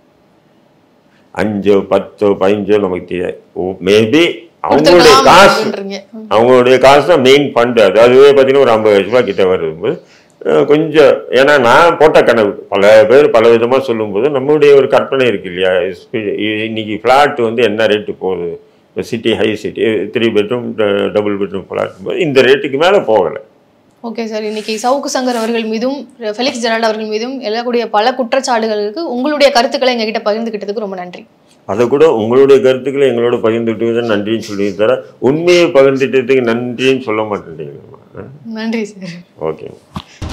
அஞ்சோ பத்தோ பதினஞ்சோ நமக்கு தெரியாது மேபி அவங்களுடைய கொடுத்துருக்கலாம் காசு அப்படின்றீங்க ம். அவங்களுடைய காசு தான் மெயின் ஃபண்ட் அது அதுவே பார்த்தீங்கன்னா ஒரு ஐம்பது லட்ச ரூபாய் கிட்ட வரும்போது அஹ், கொஞ்சம் ஏன்னா நான் போட்ட கனவு பல பேர் பல விதமாக சொல்லும்போது நம்மளுடைய ஒரு கற்பனை இருக்கு இல்லையா ஸ்பீ- இன்னைக்கு ஃப்ளாட் வந்து என்ன ரேட்டு போகுது இப்போ city high city three bedroom double bedroom flat போது இந்த ரேட்டுக்கு மேலே போகலை ஓகே சார் இன்னைக்கு சவுக்கு சங்கர் அவர்கள் மீதும் ஃபெலிக்ஸ் ஜெரால்ட் அவர்கள் மீதும் எழக்கூடிய பல குற்றச்சாட்டுகளுக்கு உங்களுடைய கருத்துக்களை எங்ககிட்ட பகிர்ந்துகிட்டதுக்கு ரொம்ப நன்றி அதை கூட உங்களுடைய கருத்துக்களை எங்களோட பகிர்ந்துட்டு நன்றின்னு சொல்லி தர உண்மையை பகிர்ந்துட்டதுக்கு நன்றின்னு சொல்ல மாட்டேன்றீங்களா நன்றி சார் ஓகே